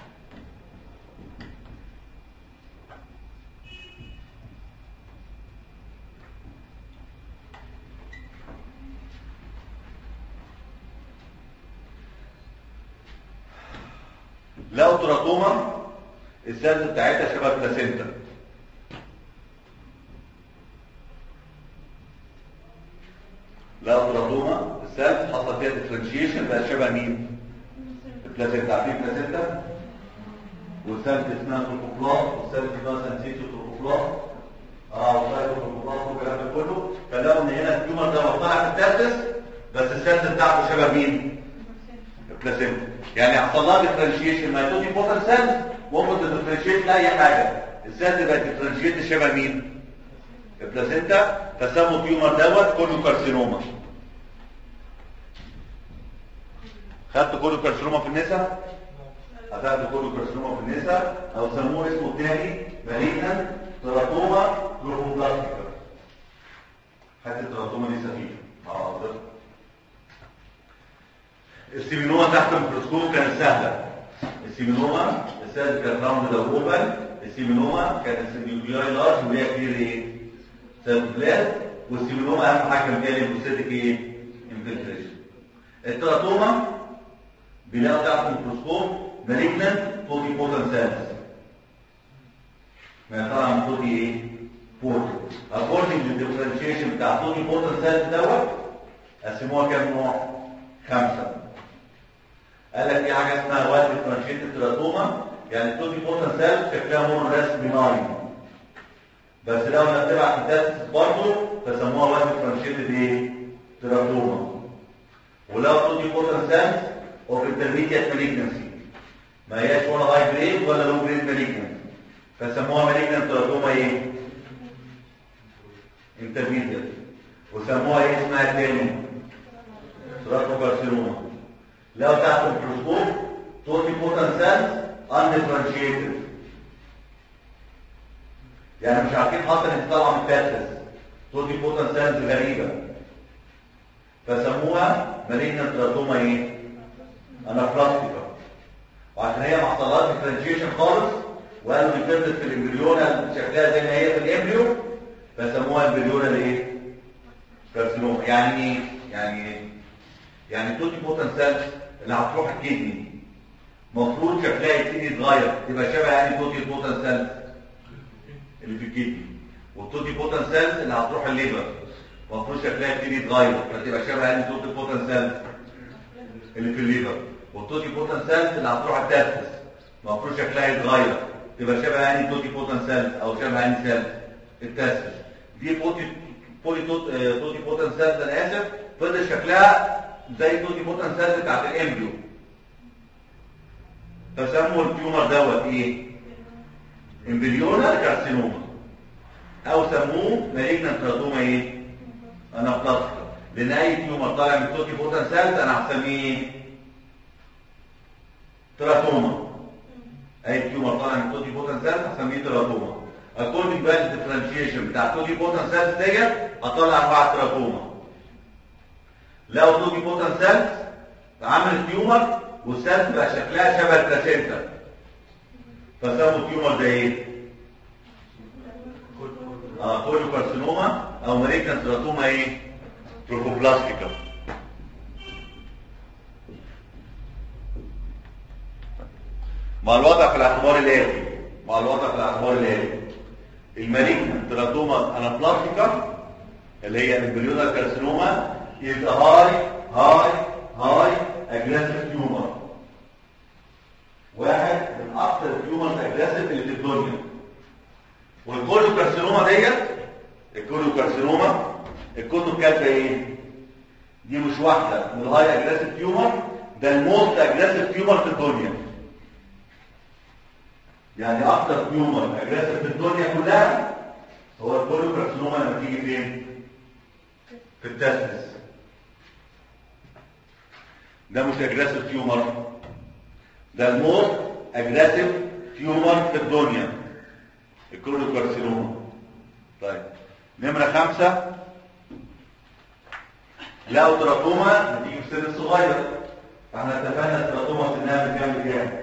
لقوا تراكوما السيلز بتاعتها شبه البلاسينتا لقوا تراكوما السيلز حصل فيها ديفرنشيشن بقى شبه مين؟ البلاسينتا عارفين البلاسينتا؟ والسيلز اسمها تروكوبلاست والسيلز اسمها سنسيتو تروكوبلاست اه وسايتوتروكوبلاست والكلام ده كله فلقوا ان هنا التيومر ده طالع في التاسس بس السيلز بتاعته شبه مين؟ البلاسينتا يعني حصل لها ديفرنشيشن مايتوتي بوتال سيلز وممكن تديفرنشيت لاي حاجه السيلز بقت ديفرنشيت شبه مين البلاسينتا فسموا التيومر دوت كله كارسينوما خدت كله كارسينوما في النساء اخدت كله كارسينوما في النساء او سموه اسمه الثاني مالينا تراتوما كلوروبلاستيكا حته التراتوما دي سفينه حاضر السيمينوما تحت الميكروسكوب كانت سهله السيمينوما السيلز كانت راوند او اوبن السيمينوما كانت النيوكلياي لارج وهي كتير ايه سيرفلات والسيمينوما اهم حاجه كان فيها ليمفوسيتك ايه انفلتريشن التراتوما بنلاقوا تحت الميكروسكوب مالجنت توتي بوتن سيلز ما طبعا من توتي ايه بوتن اكوردنج للديفرنشيشن بتاع توتي بوتن سيلز دوت قسموها كام نوع خمسه قال لك في حاجه اسمها وايت ديفرنشيتد تراتوما يعني التوتي بوتن سيل شكلها مونوريس بناين بس لو انا تبع التاسس برضه فسموها وايت ديفرنشيتد ايه تراتوما ولو التوتي بوتن سيل اوف انترميديت مالجنسي ما هياش ولا هاي جريد ولا لو جريد مالجنسي فسموها مالجنت تراتوما ايه انترميديت وسموها ايه اسمها التاني تراتوكارسينوما لو تحت الميكروسكوب توتي بوتن سيلز undifferentiated يعني مش عارفين حصل انطلاع من التاسس توتي بوتن سيلز غريبة فسموها مالينا تراتوما ايه انافلاستيكا وعشان هي ما حصلهاش ديفرنشيشن خالص وقالوا دي فضلت في الامبريونا شكلها زي ما هي في الامبريو فسموها امبريونا ايه كارسينوما يعني ايه يعني ايه يعني التوتي بوتن سيلز اللي هتروح الكدني المفروض شكلها يبتدي يتغير تبقى شبه يعني توتي بوتن سيلز اللي في الكدني والتوتي بوتن سيلز اللي هتروح الليفر المفروض شكلها يبتدي يتغير فتبقى شبه يعني توتي بوتن سيلز اللي في الليفر والتوتي بوتن سيلز اللي هتروح التاسس المفروض شكلها يتغير تبقى شبه يعني توتي بوتن سيلز او شبه يعني سيلز التاسس دي بوتي بولي توت آه، توتي بوتن سيلز انا اسف فضل شكلها زي توتي بوتن سيلز بتاعت الامبريو فسموا التيومر دوت ايه امبريونال كارسينوما او سموه مالجنت تراتوما ايه انابلاستيكا لان اي تيومر طالع من توتي بوتن سيلز انا هسميه ايه تراتوما اي تيومر طالع من توتي بوتن سيلز هسميه تراتوما اكوردنج بقى للديفرنشيشن بتاع توتي بوتن سيلز ديت هطلع انواع التراتوما لو توتي بوتن سيلز عمل تيومر والسيلز بقى شكلها شبه البلاسينتا فسموا التيومر ده ايه؟ اه كوليو كارسينوما او مالجنت تراتوما ايه؟ تروفوبلاستيكا مع الوضع في الاعتبار الآتي مع الوضع في الاعتبار الآتي المالجنت تراتوما انابلاستيكا اللي هي البريودال كارسينوما is a high high high aggressive tumor واحد من اكثر التيومرز اجريسيف اللي في الدنيا والكولو كارسينوما ديت الكولو كارسينوما الكتب كاتبه ايه دي مش واحده من الهاي اجريسيف تيومر ده الموست اجريسيف تيومر في الدنيا يعني اكتر تيومر اجريسيف في الدنيا كلها هو الكولوكارسينوما لما تيجي فين في التستس ده مش اجريسيف تيومر ده الموست اجريسيف تيومر في الدنيا الكولوكارسينوما طيب نمره خمسة لقوا تراكوما بتيجي في سن صغير احنا اتفقنا التراكوما سنها من كام لكام؟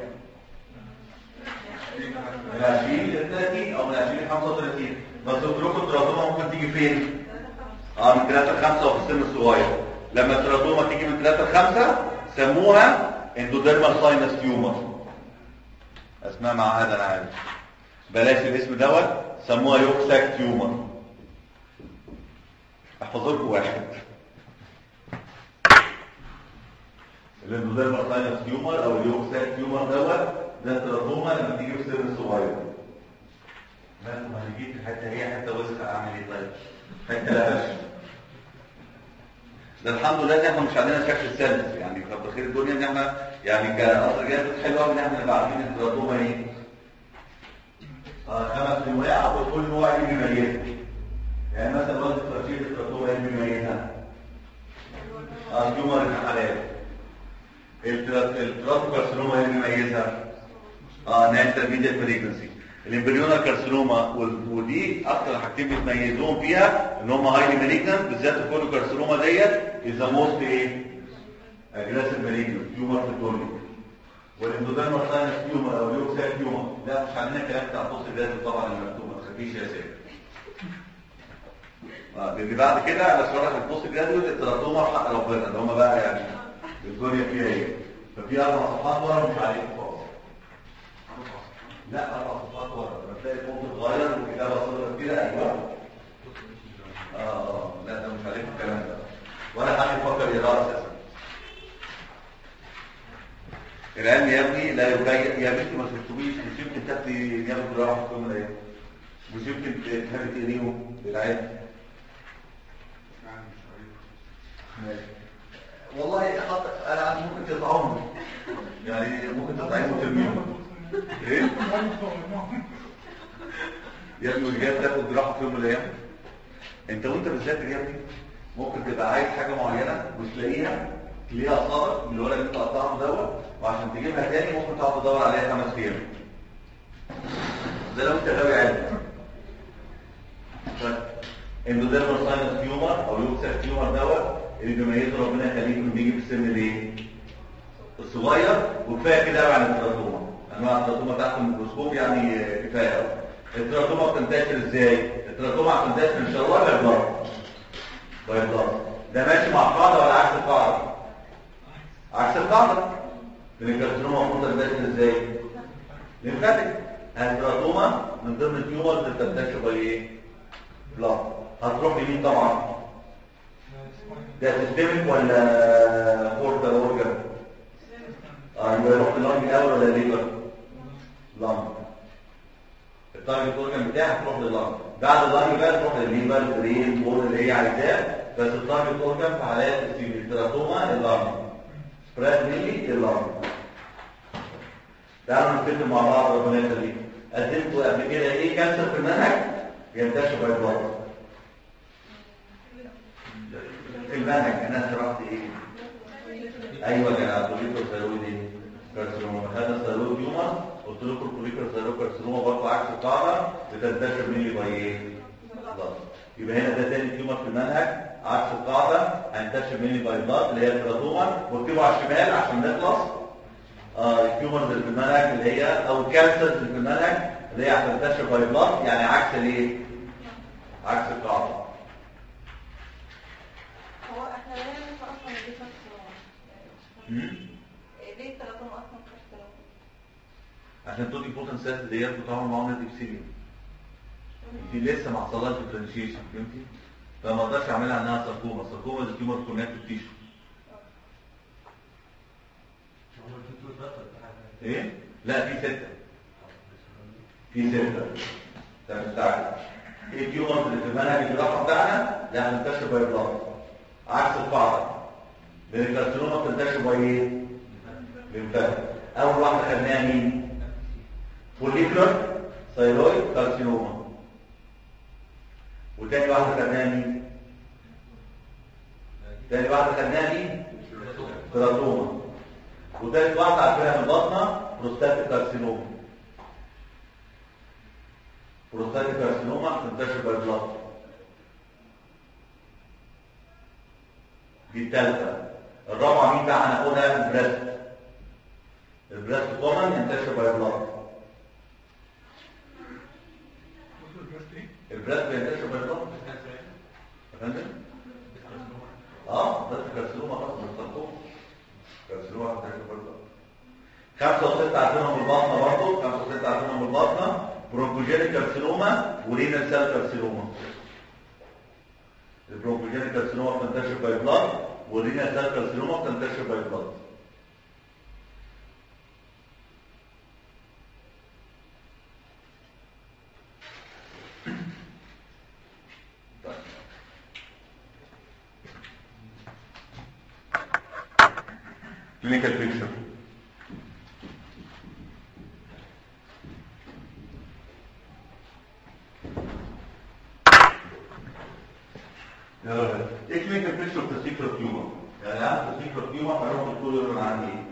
من 20 ل 30 او من 20 ل 35 بس قلت لكم التراكوما ممكن تيجي فين؟ اه من 3 ل 5 وفي السن الصغير لما التراكوما تيجي من 3 ل 5 سموها اندوديرمال ساينس تيومر اسمها معهده انا عارف بلاش الاسم دوت سموها يوكساك تيومر احفظوا لكم واحد الاندوديرمال ساينس تيومر او اليوكساك تيومر دوت ده التراكوما لما تيجي في سن صغير ما ما جيت الحته هي حته وسخه اعمل ايه طيب حته لهش ده الحمد لله ان احنا مش عندنا شكل سادس يعني كتر خير الدنيا ان احنا يعني كقصر جامد حلو قوي ان احنا نبقى عارفين التراكوما ايه آه خمس انواع وكل نوع ليه بيميزها يعني مثلا وزن فرشيه التراكوما ايه بيميزها اه تيومر الحالات التراتوكارسينوما ايه بيميزها اه ناتشرال ميديا بريجنسي الامبريونال كارسينوما ودي اكتر حاجتين بتميزوهم فيها ان هم هايلي مالجنت بالذات الكولوكارسينوما ديت از موست ايه اجريسيف مالجنت تيومر في الدنيا والاندوديرمال ساينس تيومر او اليوكساك تيومر لا مش عندنا كلام بتاع البوست جراد طبعا المكتوب ما تخافيش يا سيدي اه اللي بعد كده على شرح البوست جرادويت التراكوما حق ربنا اللي هم بقى يعني الدنيا فيها ايه ففي اربع صفحات ورا مش عليكم خالص لا اربع صفحات ورا بتلاقي الفونت اتغير والكتابه صغيره كده ايوه اه لا ده مش عليكم الكلام ده ولا حد يفكر يقرا اساسا العلم يا ابني لا يبين يا بنتي ما تكتبيش مش يمكن تاخدي نيابه جراحه في يوم من الايام مش يمكن تحبي تقريهم للعلم ماشي والله حط انا عندي ممكن تقطعهم يعني ممكن تقطعهم وترميهم ايه يا ابني مش جاي تاخد جراحه في يوم من الايام انت وانت بتذاكر يا ابني ممكن تبقى عايز حاجه معينه مش لاقيها تلاقيها اصابك من الورق اللي انت قطعه دوت وعشان تجيبها تاني ممكن تقعد تدور عليها خمس ايام ده لو انت غاوي علم اندوديرمال ساينس تيومر او يوكساك تيومر دوت اللي بيميزه ربنا يخليك انه بيجي في السن الايه؟ الصغير وكفايه كده قوي عن التراكوما انواع التراكوما تحت الميكروسكوب يعني كفايه قوي التراكوما بتنتشر ازاي؟ التراكوما بتنتشر ان شاء الله بيضلط بيضلط ده ماشي مع القاعده ولا عكس القاعده؟ عكس القاعده لان الكارسينوما المفروض تنتشر ازاي؟ لمفاتك التراكوما من ضمن التيومرز اللي بتنتشر بايه؟ لا هتروح لمين طبعا؟ ده سيستمك ولا بورتال اورجان اه يبقى يروح اللنج الاول ولا الليفر لنج التارجت اورجان بتاعك تروح لللنج بعد اللنج بقى تروح للليفر البرين بول اللي هي عايزاه بس التارجت اورجان في حالات التراكوما اللنج سبريد ميلي اللنج تعالوا نتفق مع بعض ربنا يخليك قدمتوا قبل كده ايه كانسر في المنهج ينتشر باي بلاد في المنهج انا شرحت ايه ايوه يا كوليكر ثيرويد ايه كارسينوما خدنا الثيرويد تيومر قلت لكم الكوليكر ثيرويد كارسينوما برضه عكس القاعده بتنتشر مني باي ايه بلاد يبقى هنا ده تاني تيومر في المنهج عكس القاعده هينتشر مني باي بلاد اللي هي الكراتوما واكتبوا على الشمال عشان نخلص آه التيومرز اللي في المنهج اللي هي او الكانسرز اللي في المنهج اللي هي هتنتشر باي بلاد يعني عكس الايه عكس القاعده هو احنا ليه نعرف اصلا دي كارسينوما ليه التراكم اصلا كارسينوما عشان توتي بوتن سيلز ديت بتعمل معامله ابسيليوم دي لسه ما حصلهاش ديفرنشيشن فهمتي فما اقدرش اعملها انها ساركوما ساركوما دي تيومر كونكتيف تيشو ايه لا في سته في سته انت مستعجل ايه التيومر اللي في المنهج الجراحه بتاعنا لا هننتشر باي بلاد عكس القاعده لان الكارسينوما بتنتشر باي ايه؟ لمفات اول واحده خدناها مين؟ فوليكولر ثايرويد كارسينوما وتاني واحده خدناها مين تاني واحده خدناها مين كراتوما وتالت واحده عارفينها من البطنه بروستاتيك كارسينوما بروستاتيك كارسينوما بتنتشر بالبلط دي الثالثه الرابعه مين بقى هناخدها البريست البريست كومن ينتشر بالبلط البريست بينتشر بالبلط يا فندم اه بس كارسينوما خلاص مش سرطان كارسينوما بتنتشر بالبلط خمسة وستة عندنا من البطنة برضه خمسة وستة عندنا من البطنة برونكوجينيك كارسينوما ورينال سيل كارسينوما البرونكوجينيك كارسينوما بتنتشر باي بلاد والرينال سيل كارسينوما بتنتشر باي بلاد clinical picture يلا ايه كلينيكال بيكتشر تستيكر تيومر يعني عندي تستيكر تيومر هروح الدكتور يقول انا عندي ايه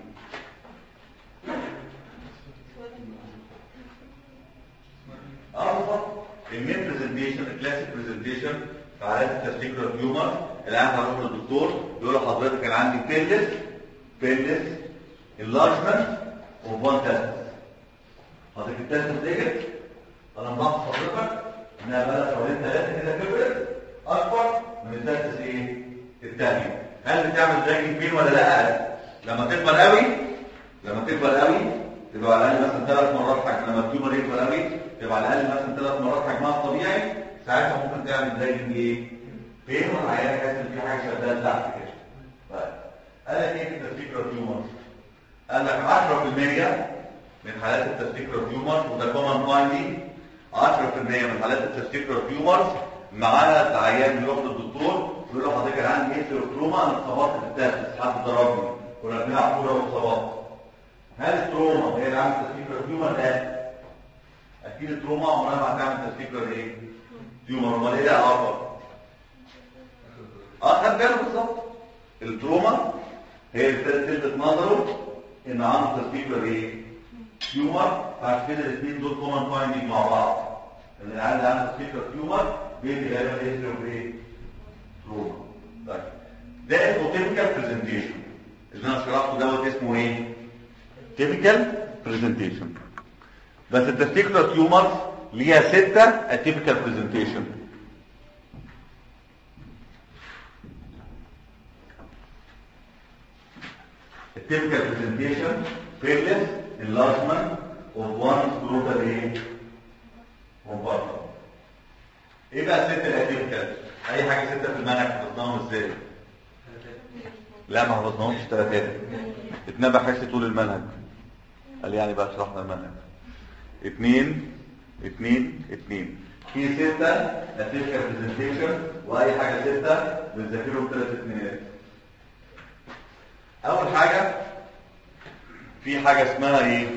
اه بالظبط المين برزنتيشن الكلاسيك برزنتيشن في حالات التستيكر تيومر الان هروح للدكتور يقول له حضرتك انا عندي بيلس بيلس enlargement of one testis حضرتك التستس ديت انا ملاحظ حضرتك انها بقى شهرين ثلاثه كده كبرت اكبر من التستس ايه الثانيه هل بتعمل دراجنج بين ولا لا لما تكبر قوي لما تكبر قوي تبقى على الاقل مثلا ثلاث مرات حجم لما التيومر يكبر قوي تبقى على الاقل مثلا ثلاث مرات حجمها الطبيعي ساعتها ممكن تعمل دراجنج ايه بين والعيان يحس ان في حاجه شغاله تحت كده طيب قال لك ايه في التستيكر تيومر قال لك 10% من حالات التستيكر تيومر وده كومن فايندينج 10% من حالات التستيكر تيومرز معانا العيان بيروح للدكتور يقول له حضرتك انا عندي هيستري تروما انا اتصابت في التاسس حد ضربني كنا بنلعب كوره واصابات هل التروما هي اللي عملت تستيكر تيومر؟ لا اكيد التروما عمرها ما هتعمل تستيكر ايه؟ تيومر امال ايه لا اكبر اه خد باله بالظبط التروما هي اللي ابتدت تلفت نظره ان عنده تستيكر ايه؟ تيومر فعشان كده الاثنين دول كومن فايندينج مع بعض ان العيال اللي عنده تستيكر تيومر بيدي غالبا هيستري اوف ايه؟ تروما طيب ده اسمه تيبيكال برزنتيشن اللي انا شرحته دوت اسمه ايه؟ تيبيكال برزنتيشن بس التستيكولار تيومرز ليها ستة اتيبيكال برزنتيشن التيبيكال برزنتيشن painless enlargement of one scrotal ايه؟ compartment ايه بقى الستة الاتيبيكال؟ اي حاجة ستة في المنهج حفظناهم ازاي؟ لا ما حفظناهمش ثلاثات اتنبه حس طول المنهج قال يعني بقى شرحنا المنهج اتنين اتنين اتنين في ستة اتيبيكال برزنتيشن واي حاجة ستة بنذاكرهم ثلاث اتنينات اول حاجة في حاجة اسمها ايه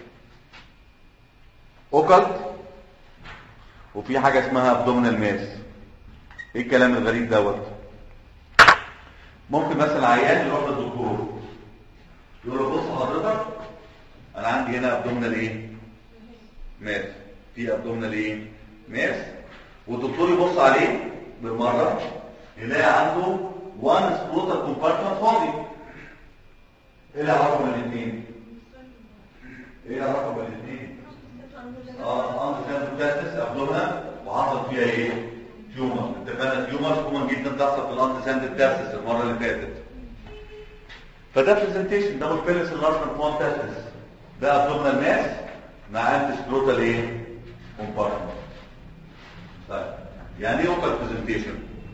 اوكلت وفي حاجة اسمها ابدومينال ماس ايه الكلام الغريب دوت ممكن مثلا عيان يروح للدكتور يقول له بص حضرتك انا عندي هنا ابدومينال ايه ماس في ابدومينال ايه ماس والدكتور يبص عليه بالمره يلاقي عنده وان سبروتال كومبارتمنت فاضي ايه العلاقه بين الاثنين ايه العلاقه بين الاثنين اه عنده كان تاسس ابدومينال وحصل فيها ايه تيومر اتفقنا تيومر كومن جدا تحصل في الانت ساند التاسس المره اللي فاتت فده برزنتيشن ده الفيلس اللارجمنت وان تاسس ده ابدومينال ماس مع انت سكروتال ايه كومبارتمنت طيب يعني ايه اوكال برزنتيشن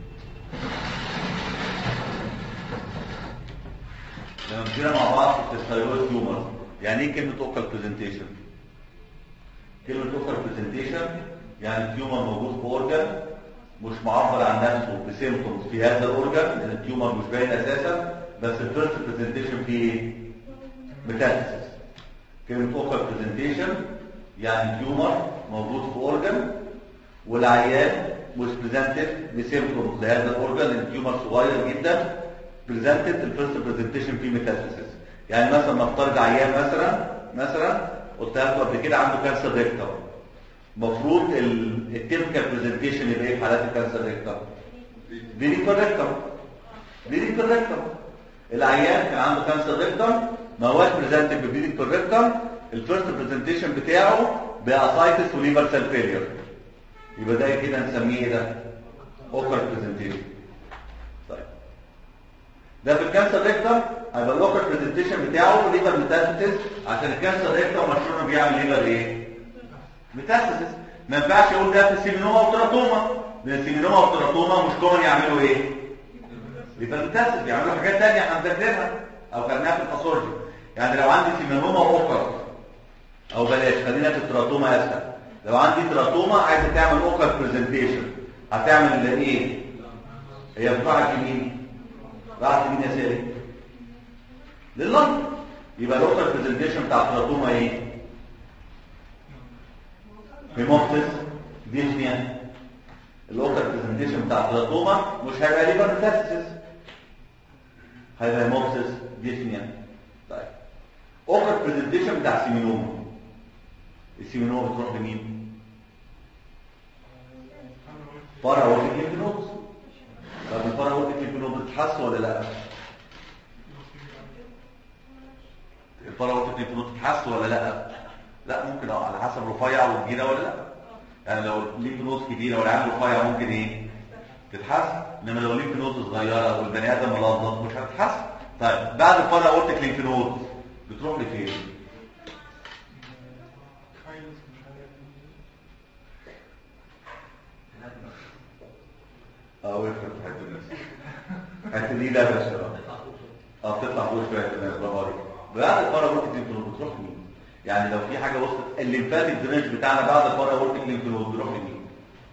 لما مشينا مع بعض في الثايرويد تيومر يعني ايه كلمه اوكال برزنتيشن كلمه اوكال برزنتيشن يعني التيومر موجود في اورجان مش معبر عن نفسه بسيمتومز في هذا الاورجان لان التيومر مش باين اساسا بس الفيرست برزنتيشن فيه ايه؟ ميتاستاسيس كلمه اوكال برزنتيشن يعني تيومر موجود في اورجن والعيان مش بريزنتد بسيمبتومز لهذا الاورجن التيومر صغير جدا بريزنتد الفيرست برزنتيشن فيه ميتاستاسيس يعني مثلا نفترض عيان مثلا مثلا قلت لكم قبل كده عنده كانسر ريكتم المفروض التيمكال برزنتيشن يبقى ايه في حالات الكانسر ريكتم فيريكال ريكتم فيريكال ريكتم العيان كان عنده كانسر ريكتم ما هوش بريزنتد بفيريكال ريكتم الفيرست برزنتيشن بتاعه باسايتس وليفر سيل فيلير يبقى ده كده نسميه ايه ده اوكر برزنتيشن طيب ده في الكانسر ريكتم هيبقى الاوكر برزنتيشن بتاعه ليفر ميتاستاسيس عشان الكانسر ريكتم مشهور انه بيعمل ليفر ايه ميتاستاسيس ما ينفعش يقول ده في السيمينوما والتراتوما لان السيمينوما والتراتوما مش كومن يعملوا ايه يبقى ميتاستاسيس بيعملوا حاجات ثانيه احنا هنذاكرها او خدناها في الباثولوجي يعني لو عندي سيمينوما اوكر او بلاش خلينا في التراتوما اسهل لو عندي تراتوما عايزه تعمل اوكر برزنتيشن هتعمل ايه هي بتروح يمين راحت يمين يا سيدي لللنج يبقى الاوكر برزنتيشن بتاع التراتوما ايه هيموبتس ديسنيا الاوكر برزنتيشن بتاع التراتوما مش هيبقى ليفر ميتاستاسيس هيبقى هيموبتس ديسنيا طيب اوكر برزنتيشن بتاع سيمينوما السيمينوما بتروح لمين فرع اورتيك ليمف نودز طب الفرع اورتيك ليمف نود بتتحس ولا لا الفرع اورتيك ليمف نود بتتحس ولا لا لا ممكن اه على حسب رفيع وكبيره ولا لا يعني لو الليمف نود كبيره والعين رفيع ممكن ايه تتحس انما لو الليمف نود صغيره والبني ادم ملظظ مش هتتحس طيب بعد الفرع اورتيك ليمف نود بتروح لفين اه وقفت في حته الناس حته دي لا بس اه بتطلع فوق شويه الناس برافو عليك بعد الفرع اورتيك ليمف نود بتروح مين يعني لو في حاجه وصلت الليمفاتيك درينج بتاعنا بعد الفرع اورتيك ليمف نود بيروح لمين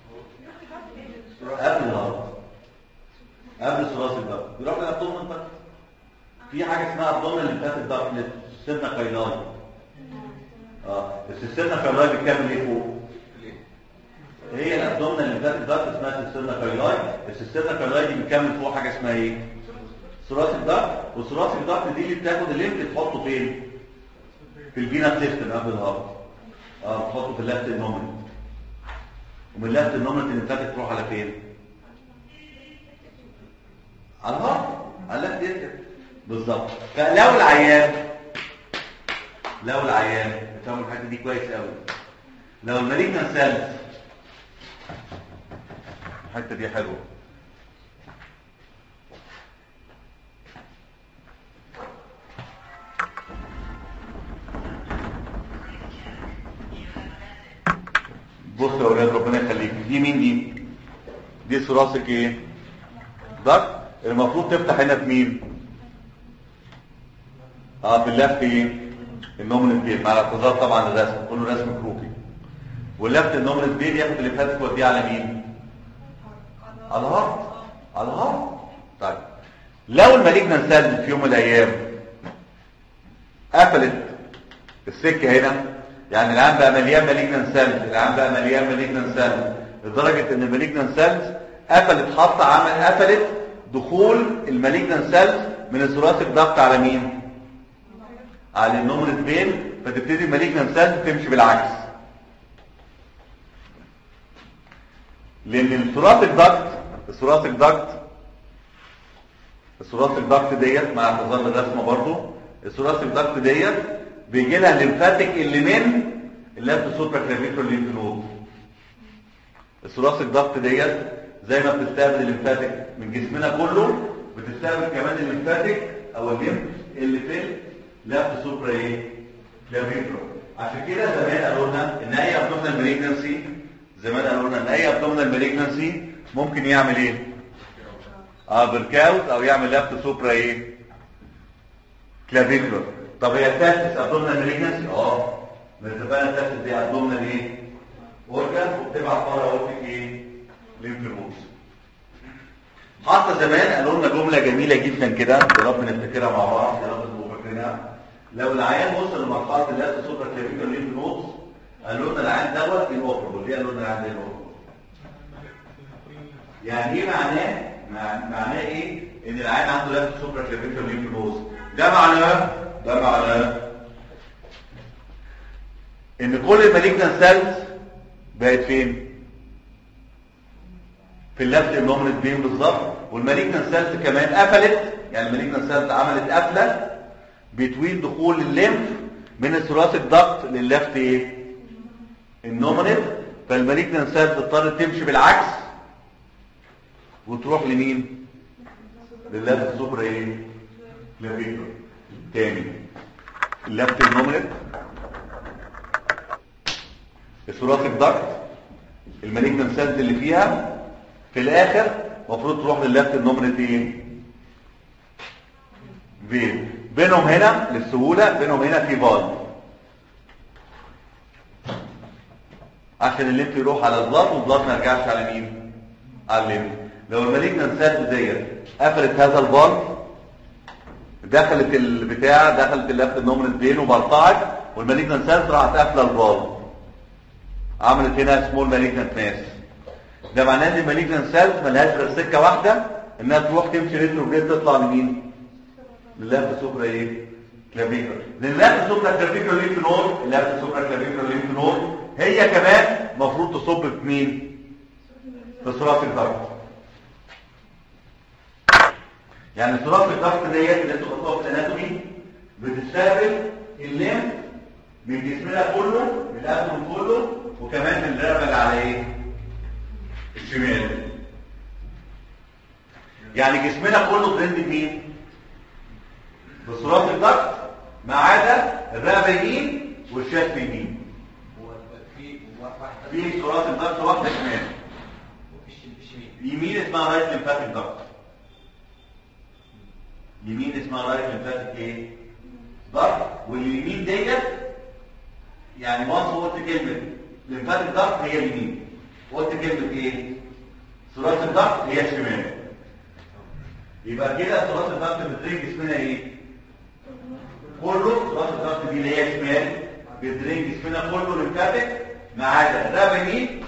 قبل الهارت قبل ثلاثي الضغط بيروح للابدومن بقى في حاجه اسمها ابدومن ليمفاتيك ضغط للسيرنا كايلاي اه بس السيرنا كايلاي بتكمل ايه فوق هي الابدومن ليمفاتيك ضغط اسمها السيرنا كايلاي بس السيرنا كايلاي دي بتكمل فوق حاجه اسمها ايه ثلاثي الضغط وثلاثي الضغط دي اللي بتاخد الليمف تحطه فين في الفينا سيستم قبل الهارت اه بتحطه في اللفت النومنت ومن اللفت النومنت الليمفاتيك تروح على فين على الهارت على اللفت يسكت بالظبط فلو العيان لو العيان فاهم الحته دي كويس قوي لو المالجنان سيلز الحته دي حلوه بص يا اولاد ربنا يخليك دي مين دي دي ثراسك ايه ضغط المفروض تفتح هنا في مين اه في اللفت ايه النومنت بيت مع الاعتذار طبعا الرسم كله رسم كروكي واللفت النومنت بيت ياخد اللي فاتت توديه على مين على الهارت على الهارت طيب لو المالجنان سيل في يوم من الايام قفلت السكه هنا يعني العام بقى مليان مالجنان سيلز العام بقى مليان مالجنان سيلز لدرجه ان المالجنان سيلز قفلت حاطه عمل قفلت دخول المالجنان سيلز من الثلاثي الضغط على مين على النومرت بين فتبتدي المالجنان سيلز تمشي بالعكس لان الثلاثي الضغط الثلاثي الضغط الثلاثي الضغط ديت مع اعتذار الرسمه برضو الثلاثي الضغط ديت بيجي لها الليمفاتيك اللي من الليمف سوبر كلافيكول ليمف نود الثلاثي الضغط ديت زي ما بتستقبل الليمفاتيك من جسمنا كله بتستقبل كمان الليمفاتيك او الليمف اللي في الليمف سوبر ايه كلافيكول عشان كده زمان قالوا لنا ان اي ابدومينال مالجنسي زمان قالوا لنا ان اي ابدومينال مالجنسي ممكن يعمل ايه اه بركاوت او يعمل ليفت سوبرا ايه كلافيكولر طب هي التاسس ابدومينال مالجنسي اه متفقنا التاسس دي ابدومينال ايه اورجان وبتبعت بره اورتيك ايه ليمف نودز حتى زمان قالوا لنا جمله جميله جدا كده يا رب نفتكرها مع بعض يا رب تبقوا فاكرينها لو العيان وصل لمرحله اللي هي سوبر كلافيكولر ليمف نودز قالوا لنا العين دوت الاوبرابل ليه قالوا لنا العين ده الاوبرابل يعني ايه معناه مع- معناه ايه ان العين عنده لفت سوبرا كلافيكر ليمفنوز ده معناه ده معناه ان كل المالجنان سيلز بقت فين في اللفت النومنت بين بالظبط والمالجنان سيلز كمان قفلت يعني المالجنان سيلز عملت قفله بتوين دخول الليمف من الثوراسيك ضغط لللفت ايه النومنت فالمالجنان سيلز اضطرت تمشي بالعكس وتروح لمين لللفت سوبرا ايه كلافيكر تاني اللفت النومنت الثوراسيك ضغط المالجنان سيلز اللي فيها في الاخر المفروض تروح لللفت النومنت ايه فين بينهم هنا للسهوله بينهم هنا في فالف عشان الليمف يروح على البلاط والبلاط ما يرجعش على مين على الليمف لو المالجنان سيلز ديت قفلت هذا الفالف دخلت البتاع دخلت اللفت النومنت بين وبرطعت والمالجنان سيلز راحت قافله الفالف عملت هنا سمول مالجنان ماس ده معناه ان المالجنان سيلز ملهاش غير سكه واحده انها تروح تمشي ريتروجريد تطلع لمين لللفت سوبرا ايه كلافيكر لان اللفت سوبرا كلافيكر ليمف نود اللفت سوبرا كلافيكر ليمف نود هي كمان المفروض تصب في مين في ثلاثي الضغط يعني ثلاثي الضغط ديت اللي انتوا خدتوها في الاناتومي بتستقبل الليمف من جسمنا كله من الابدن كله وكمان من الرقبه اللي على ايه الشمال يعني جسمنا كله ترند مين بصراط الضغط ما عدا الرقبه يمين والشاف يمين هو في واحد في صراط الضغط واحده شمال في الشمال يمين اسمها رايت لمفاتيك ضغط يمين اسمها رايت لمفاتيك ايه ضغط واليمين ديت يعني وانس قلت كلمه لمفاتيك ضغط هي اليمين قلت كلمه ايه صراط الضغط هي الشمال يبقى كده صراط الضغط بتدرين جسمنا ايه كله صراط الضغط دي اللي هي شمال بتدرين جسمنا كله لمفاتيك ما عدا الرقبه يمين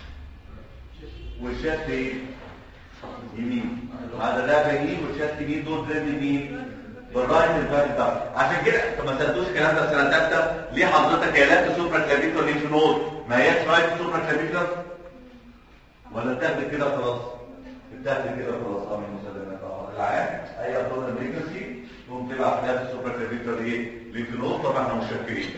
والشاف ايه يمين هذا ده يمين والشاف يمين دول ترند يمين بالرايت الفاتي ده عشان كده طب ما سالتوش الكلام ده في سنه ثالثه ليه حضرتك يا لات سوبرا كلافيكولار ليمف نود ما هياش رايت سوبرا كلافيكولار ولا تاخد كده خلاص تاخد كده خلاص اه من المسلمات اه العام اي ابطال بريكنسي تقوم تبعت لات سوبرا كلافيكولار ايه ليمف نود طبعا احنا مشكرين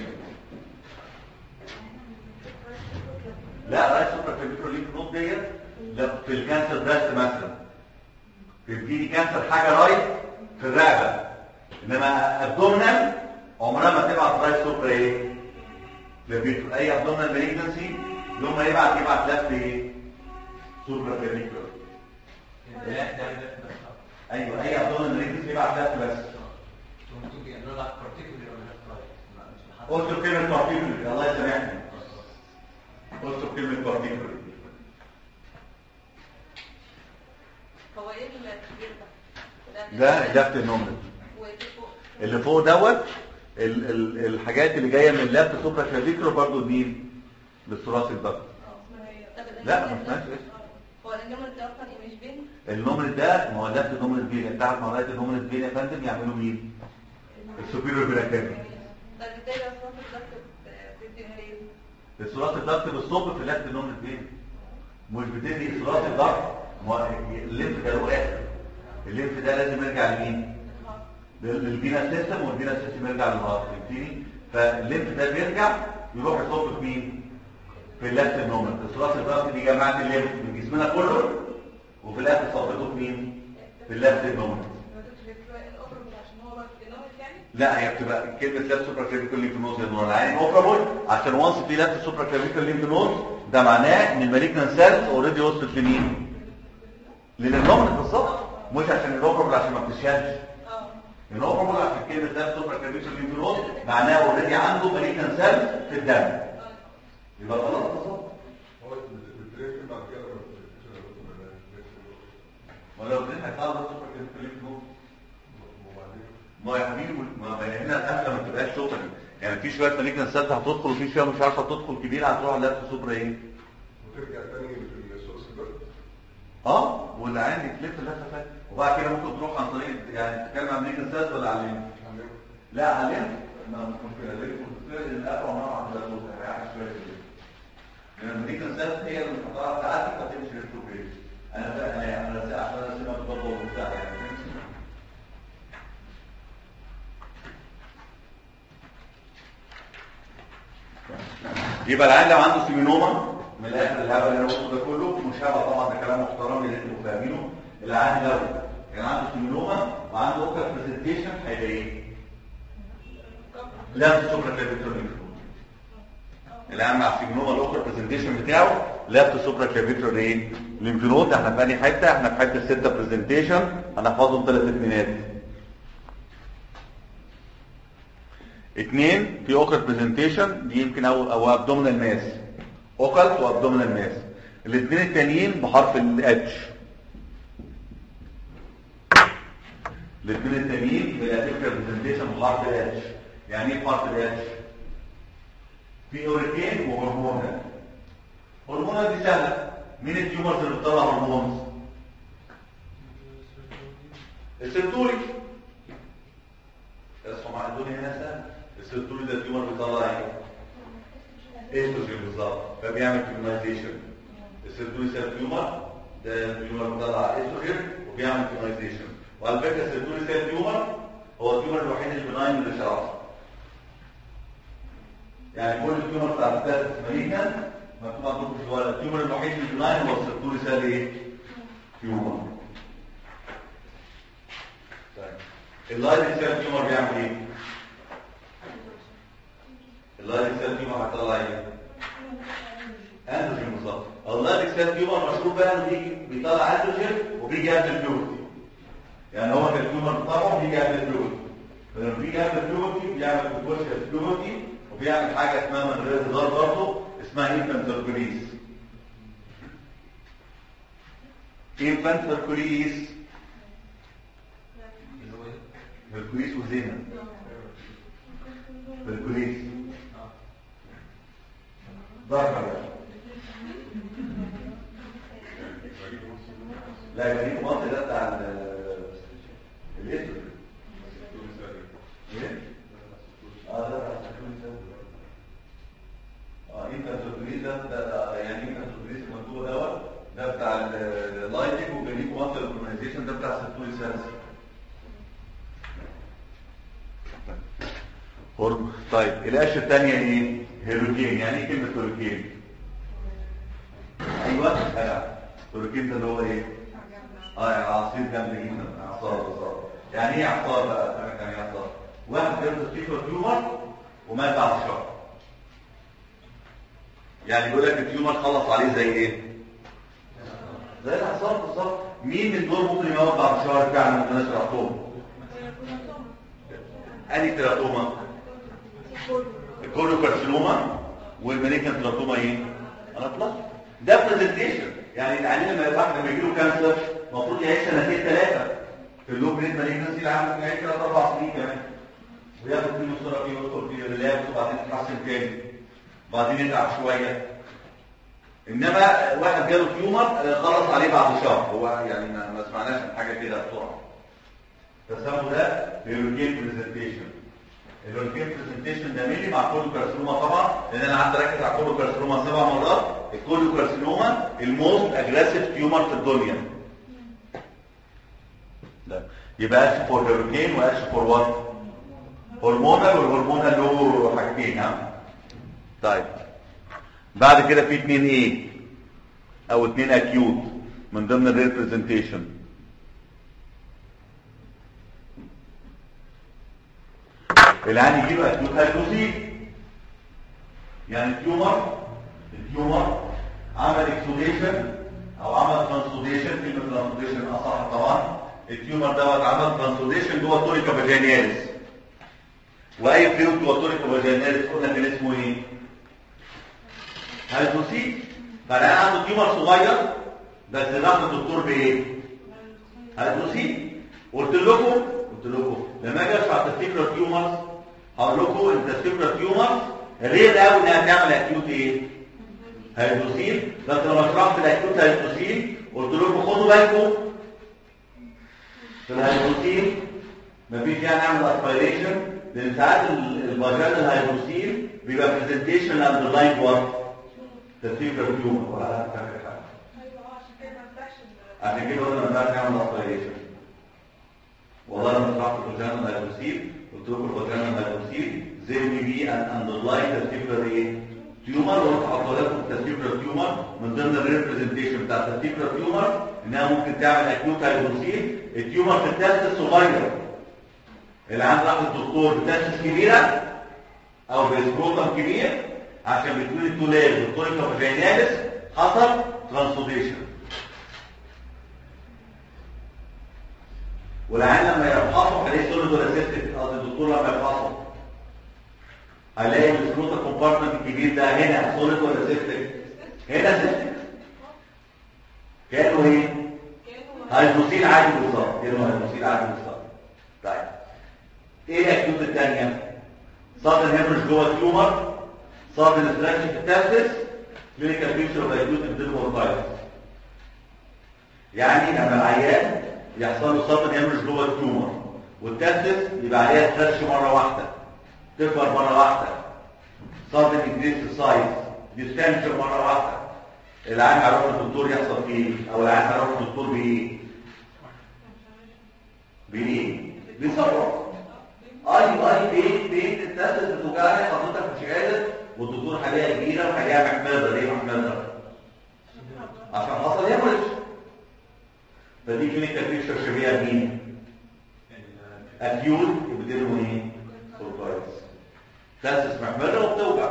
لا رايت سوبرا كلافيكولار ليمف نود ديت لا في الكانسر بريست مثلا بتجيلي كانسر حاجه رايت في الرقبه انما ابدومنال عمرها ما تبعت رايت سوبرا ايه كلافيكولار اي ابدومنال مالجنسي يوم ما يبعت يبعت لفت ايه سوبرا كلافيكولار ده ده ده ايوه اي ابدومنال مالجنسي يبعت لفت بس ممكن يعملوا لك particular ولا left right مش محدد. قلت كلمه بارتيكولر الله يسامحني قلت كلمه بارتيكولر هو ايه الكبير ده؟ ده لفت النومنال واللي فوق اللي فوق دوت ال ال الحاجات اللي جايه من اللفت سوبرا كلافيكولار برضه مين للثلاثي الضغط طب لا، النمر ما اسمهاش ده- اسم. هو النمر ده اصلا ايه مش بين النومنت ده ما هو لفت النومنت بين انت عارف مرات النومنت بين يا فندم يعملوا مين السوبيريور فيناكابي طب ازاي ده اصلا في الضغط بتدي ليه؟ الثلاثي الضغط بالصب في لفت النومنت بين مش بتدي ثلاثي الضغط ما هو الليمف ده له اخر الليمف ده لازم يرجع لمين للفينا سيستم والفينا سيستم يرجع للهارت فهمتني فالليمف ده بيرجع يروح يصب في مين في اللفت النومنت الثلاثي الضغط دي جماعه الليمف من جسمنا كله وفي الاخر صبته في مين في اللفت النومنت ما تدخل الاوبرا عشان هو بس النمر يعني لا هي بتبقى كلمه لفت سوبرا كلافيكال ليمف نود يا نور العين اوبرابول عشان وانس في لفت سوبرا كلافيكال ليمف نود ده معناه ان المالجنان سيلز اوريدي وصلت لمين للنومنت بالظبط مش عشان الاوبرابول عشان ما بتشهدش اه الاوبرابول عشان كلمه لفت سوبرا كلافيكال ليمف نود معناه اوريدي عنده مالجنان سيلز في الدم يبقى خلاص بالظبط هو البريك بعد كده ما بتركزش على الرسم ولا البريك. ولو اديت هيطلع سوبرا كلافيكال ليمف نود وبعدين ما يا حبيبي ما ما هنا القفله ما بتبقاش توتالي يعني يعني في شويه مالجنان سيلز هتدخل وفي شويه مش عارفه تدخل كبيره هتروح لابس سوبر ايه وترجع تاني في السورس ده اه واللي عندي تلف اللفه فاتت وبعد كده ممكن تروح عن طريق يعني تتكلم عن مالجنان سيلز ولا عليهم لا عليهم ما مش مشكله ليه كنت الاسرع مره عند الدكتور هيعمل شويه كده لان المالجنان سيلز هي اللي بتحطها ساعات فتمشي للتوبيل انا بقى انا انا عشان ارسمها بالضبط وبتاع يعني يبقى العيان لو عنده سيمينوما من الاخر الهبل اللي انا قلته ده كله مش هبل طبعا ده كلام محترم اللي انتوا فاهمينه العيان لو كان عنده سيمينوما وعنده اوكر برزنتيشن هيبقى ايه؟ لا سوبر كلافيترال العيان مع السيمينوما الاوكر برزنتيشن بتاعه لابت سوبرا كلافيترال ايه؟ ليمفينود احنا في انهي حته؟ احنا في حته السته برزنتيشن هنحفظهم ثلاث اثنينات اثنين في اوكل برزنتيشن دي يمكن او او ابدومينال ماس اوكلت وابدومينال ماس الاثنين التانيين بحرف الاتش الاثنين التانيين بالاتيكال برزنتيشن بحرف الاتش يعني ايه بحرف الاتش في اوريكين وهرمونال هرمونال دي سهله مين التيومرز اللي بتطلع هرمونز السيرتوري اصحوا مع الدنيا هنا سهل السيرتوري ده التيومر بيطلع ايه استروجين بالظبط فبيعمل فيمنايزيشن السيرتوري سيل تيومر ده التيومر بيطلع استروجين وبيعمل فيمنايزيشن وعلى فكره السيرتوري سيل تيومر هو التيومر الوحيد البناين اللي شرحه يعني كل التيومر بتاع الستات مالينا مكتوب عندكم في الورقه التيومر الوحيد البناين هو السيرتوري سيل ايه تيومر طيب اللايت سيل تيومر بيعمل ايه اللايت سيل تيومر هيطلع ايه اندروجين بالظبط اللايت سيل تيومر مشهور بقى انه بيجي بيطلع اندروجين وبيجي قبل البيوتي يعني هو التيومر بتاعه بيجي قبل البيوتي فلما بيجي قبل البيوتي بيعمل بيخش البيوتي وبيعمل حاجه اسمها من غير هزار برضه اسمها انفانت هيركوليس انفانت هيركوليس اللي هو ايه؟ هيركوليس وزينة هيركوليس ذكر لا يبقى دي مصر ده بتاع ال- الاسود ايه؟ اه ده بتاع الهيركوليس ده. اه انت الهيركوليس ده ده- يعني انت الهيركوليس المكتوب دوت ده بتاع اللايتنج وجانيكو مصر الاورجنايزيشن ده بتاع السيرتولي سيلز هرم طيب القش الثانيه ايه هيروكين يعني ايه كلمه هيروكين ايوه جدع هيروكين ده اللي هو ايه اه يعني عصير جامد جدا اعصار بالظبط يعني ايه اعصار بقى فاهمك يعني ايه اعصار واحد جاب ستيكر تيومر ومات بعد شهر يعني بيقول لك التيومر خلص عليه زي ايه زي الاعصار بالظبط مين من دول ممكن يموت بعد شهر فعلا ما كناش نعرفهم ادي تيراتوما الكولوكارسينوما والماليكان تيراتوما ايه انا طلعت ده برزنتيشن يعني العيان لما الواحد لما يجي له كانسر المفروض يعيش سنتين ثلاثه في اللو بريد ماليكنسي العام ممكن يعيش ثلاث اربع سنين كمان وياخد كيلو ثيرابي ويدخل في الريلابس وبعدين يتحسن تاني وبعدين يتعب شويه انما واحد جاله تيومر آه، خلص عليه بعد شهر هو يعني ما ما سمعناش عن حاجه كده بسرعه فسموا ده الهيروكين برزنتيشن الهيروكين برزنتيشن ده ميلي مع كولو كارسينوما طبعا لان انا قعدت اركز على كولو كارسينوما سبع مرات الكولو كارسينوما الموست اجريسيف تيومر في الدنيا ده يبقى اتش فور هيروكين واتش فور وات هرمونال والهرمونال له حاجتين ها طيب بعد كده في اتنين ايه او اتنين اكيوت من ضمن الريبريزنتيشن العين يجي له اكيوت هيدروسيل يعني التيومر التيومر عمل اكسوديشن او عمل ترانسوديشن كلمه ترانسوديشن اصح طبعا التيومر دوت عمل ترانسوديشن جوه التوريكا فاجيناليس واي فلويد جوه التوريكا فاجيناليس قلنا كان اسمه ايه هيدروسيل فالان عنده تيومر صغير بس راح للدكتور بايه هيدروسيل قلت لكم قلت لكم لما اجي اشرح تفتكروا التيومرز هقول لكم التستيكولار تيومر رير قوي انها تعمل اكيوت ايه هيدروسيل بس لما شرحت الاكيوت هيدروسيل قلت لكم خدوا بالكم في الهيدروسيل مفيش يعني نعمل اسبيريشن لان ساعات ال- الفاجينال الهيدروسيل بيبقى برزنتيشن اندرلاين وات تستيكولار تيومر ولا فاكر حاجه ايوه اه عشان كده ما فتحش ال- عشان كده قلنا ما ينفعش نعمل اسبيريشن والله لما شرحت الفاجينال الهيدروسيل قلت لكم الفاجينال الهيدروسيل زي ما بي ان اندرلاين تستيكولار ايه تيومر وقلت حطوا لكم التستيكولار تيومر من ضمن الريبرزنتيشن بتاع التستيكولار تيومر انها ممكن تعمل اكيوت هيدروسيل التيومر في التست صغير اللي عنده راح الدكتور بتست كبيره او بسكروتم كبير عشان بتكون التولاد والتونيكا فاجيناليس حصل ترانسوديشن والعيان لما يفحصه هيلاقي سوليد ولا سيستك قصدي الدكتور لما يفحصه هيلاقي السكروتا كومبارتمنت الكبير ده هنا سوليد ولا سيستك هنا سيستك كانه ايه كانه هيدروسيل عادي بالظبط كانه هيدروسيل عادي بالظبط طيب ايه الاكيوت الثانيه صاد الهيمرج جوه التيومر صاد الاستراكشن في التاسس كلينيكال بيكتشر اوف اكيوت انترمورفايتس يعني لما العيان يحصل له صاد الهيمرج جوه التيومر والتاسس يبقى عليها ستريتش مره واحده تكبر مره واحده صاد انكريس السايز ديستنشن مره واحده العيان هيروح للدكتور يحصل فيه ايه او العيان هيروح للدكتور بايه بايه بيصرف اي اي بيت بيت التاسس بتوجعني حضرتك مش قادر والدكتور هلاقيها كبيره وهلاقيها محمله ليه محمله عشان حصل هيمرج فدي كلينيكال بيكتشر شبيهه بمين اكيوت بتديله ايه سوربرايز تاسس محمله وبتوجع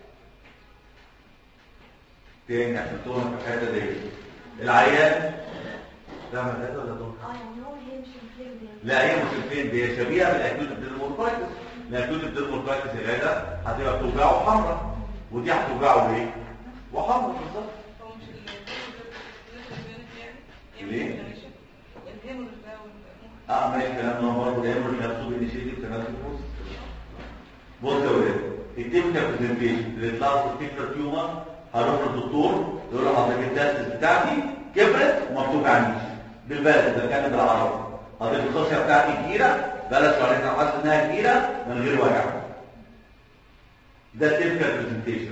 تاني عشان تقول في الحته دي العيان ده مدد ولا دور اه يعني هو هي مش الفيلم دي لا هي مش الفين دي شبيهه بالاكيوت الديرمورفايتس الاكيوت الديرمورفايتس يا غاده هتبقى بتوجعه حمراء ودي هتوجعه ايه وحمراء بالظبط هو مش ال ليه؟ الهيموريج ده وال- اه ماشي الكلام ده برضه الامر نفسه بينيشيتيف تناسل بص بص يا ولاد التيبكال برزنتيشن اللي طلعت في التيبكال تيومر هروح للدكتور يقول له حضرتك التاسس بتاعتي كبرت وما بتوجعنيش بالبلد بتكلم بالعربي حضرتك الخصيه بتاعتي كبيره بلاش عليك لو حاسس انها كبيره من غير وجع ده التيبكال برزنتيشن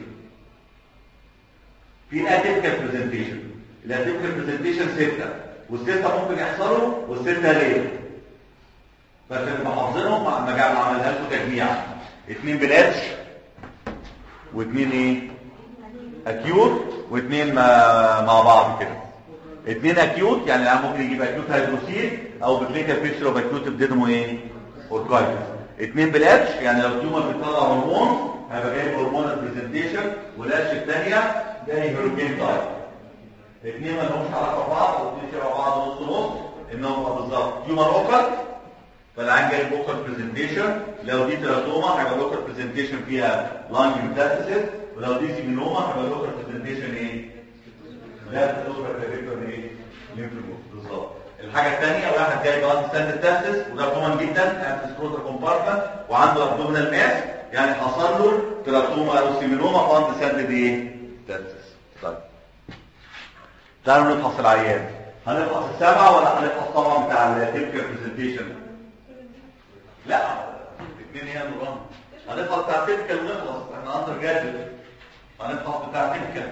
في اتيبكال برزنتيشن الاتيبكال برزنتيشن سته والسته ممكن يحصلوا والسته ليه فعشان نبقى حافظينهم ما ما جا- ما عملهاش تجميع اتنين بلاتش واتنين ايه اكيوت واتنين ما- مع بعض كده اتنين اكيوت يعني العيان ممكن يجيب اكيوت هيدروسيل او بكليكال بيكتشر اوف اكيوت بدينمو ايه اوركايتس اتنين بلاتش يعني لو التيومر بيطلع هرمون هيبقى جايب هرمون برزنتيشن والاتش الثانيه جاي هيروجين تايب الاثنين ما لهمش علاقه ببعض والاثنين شبه بعض نص نص انهم بالظبط تيومر اوكر فالعين جايب اوكر برزنتيشن لو دي تيراتوما هيبقى الاوكر برزنتيشن فيها لانج ميتاسيس ولو دي سيمينوما هيبقى الاوكر برزنتيشن ايه؟ لا الاوكر برزنتيشن ايه؟ ليمفنود بالظبط الحاجه الثانيه واحد جاي بعد ستاند تاسس وده كومن جدا انت سكروتا كومبارتمنت وعنده ابدومينال ماس يعني حصل له تيراتوما او سيمينوما بعد ستاند ايه؟ تاسس طيب تعالوا نفحص العيان هنفحص السبعة ولا هنفحص طبعا بتاع التيبكال برزنتيشن لا الاثنين هي نظام هنفحص بتاع التيبكال ونخلص احنا اندر جادجت هنفحص بتاع التيبكال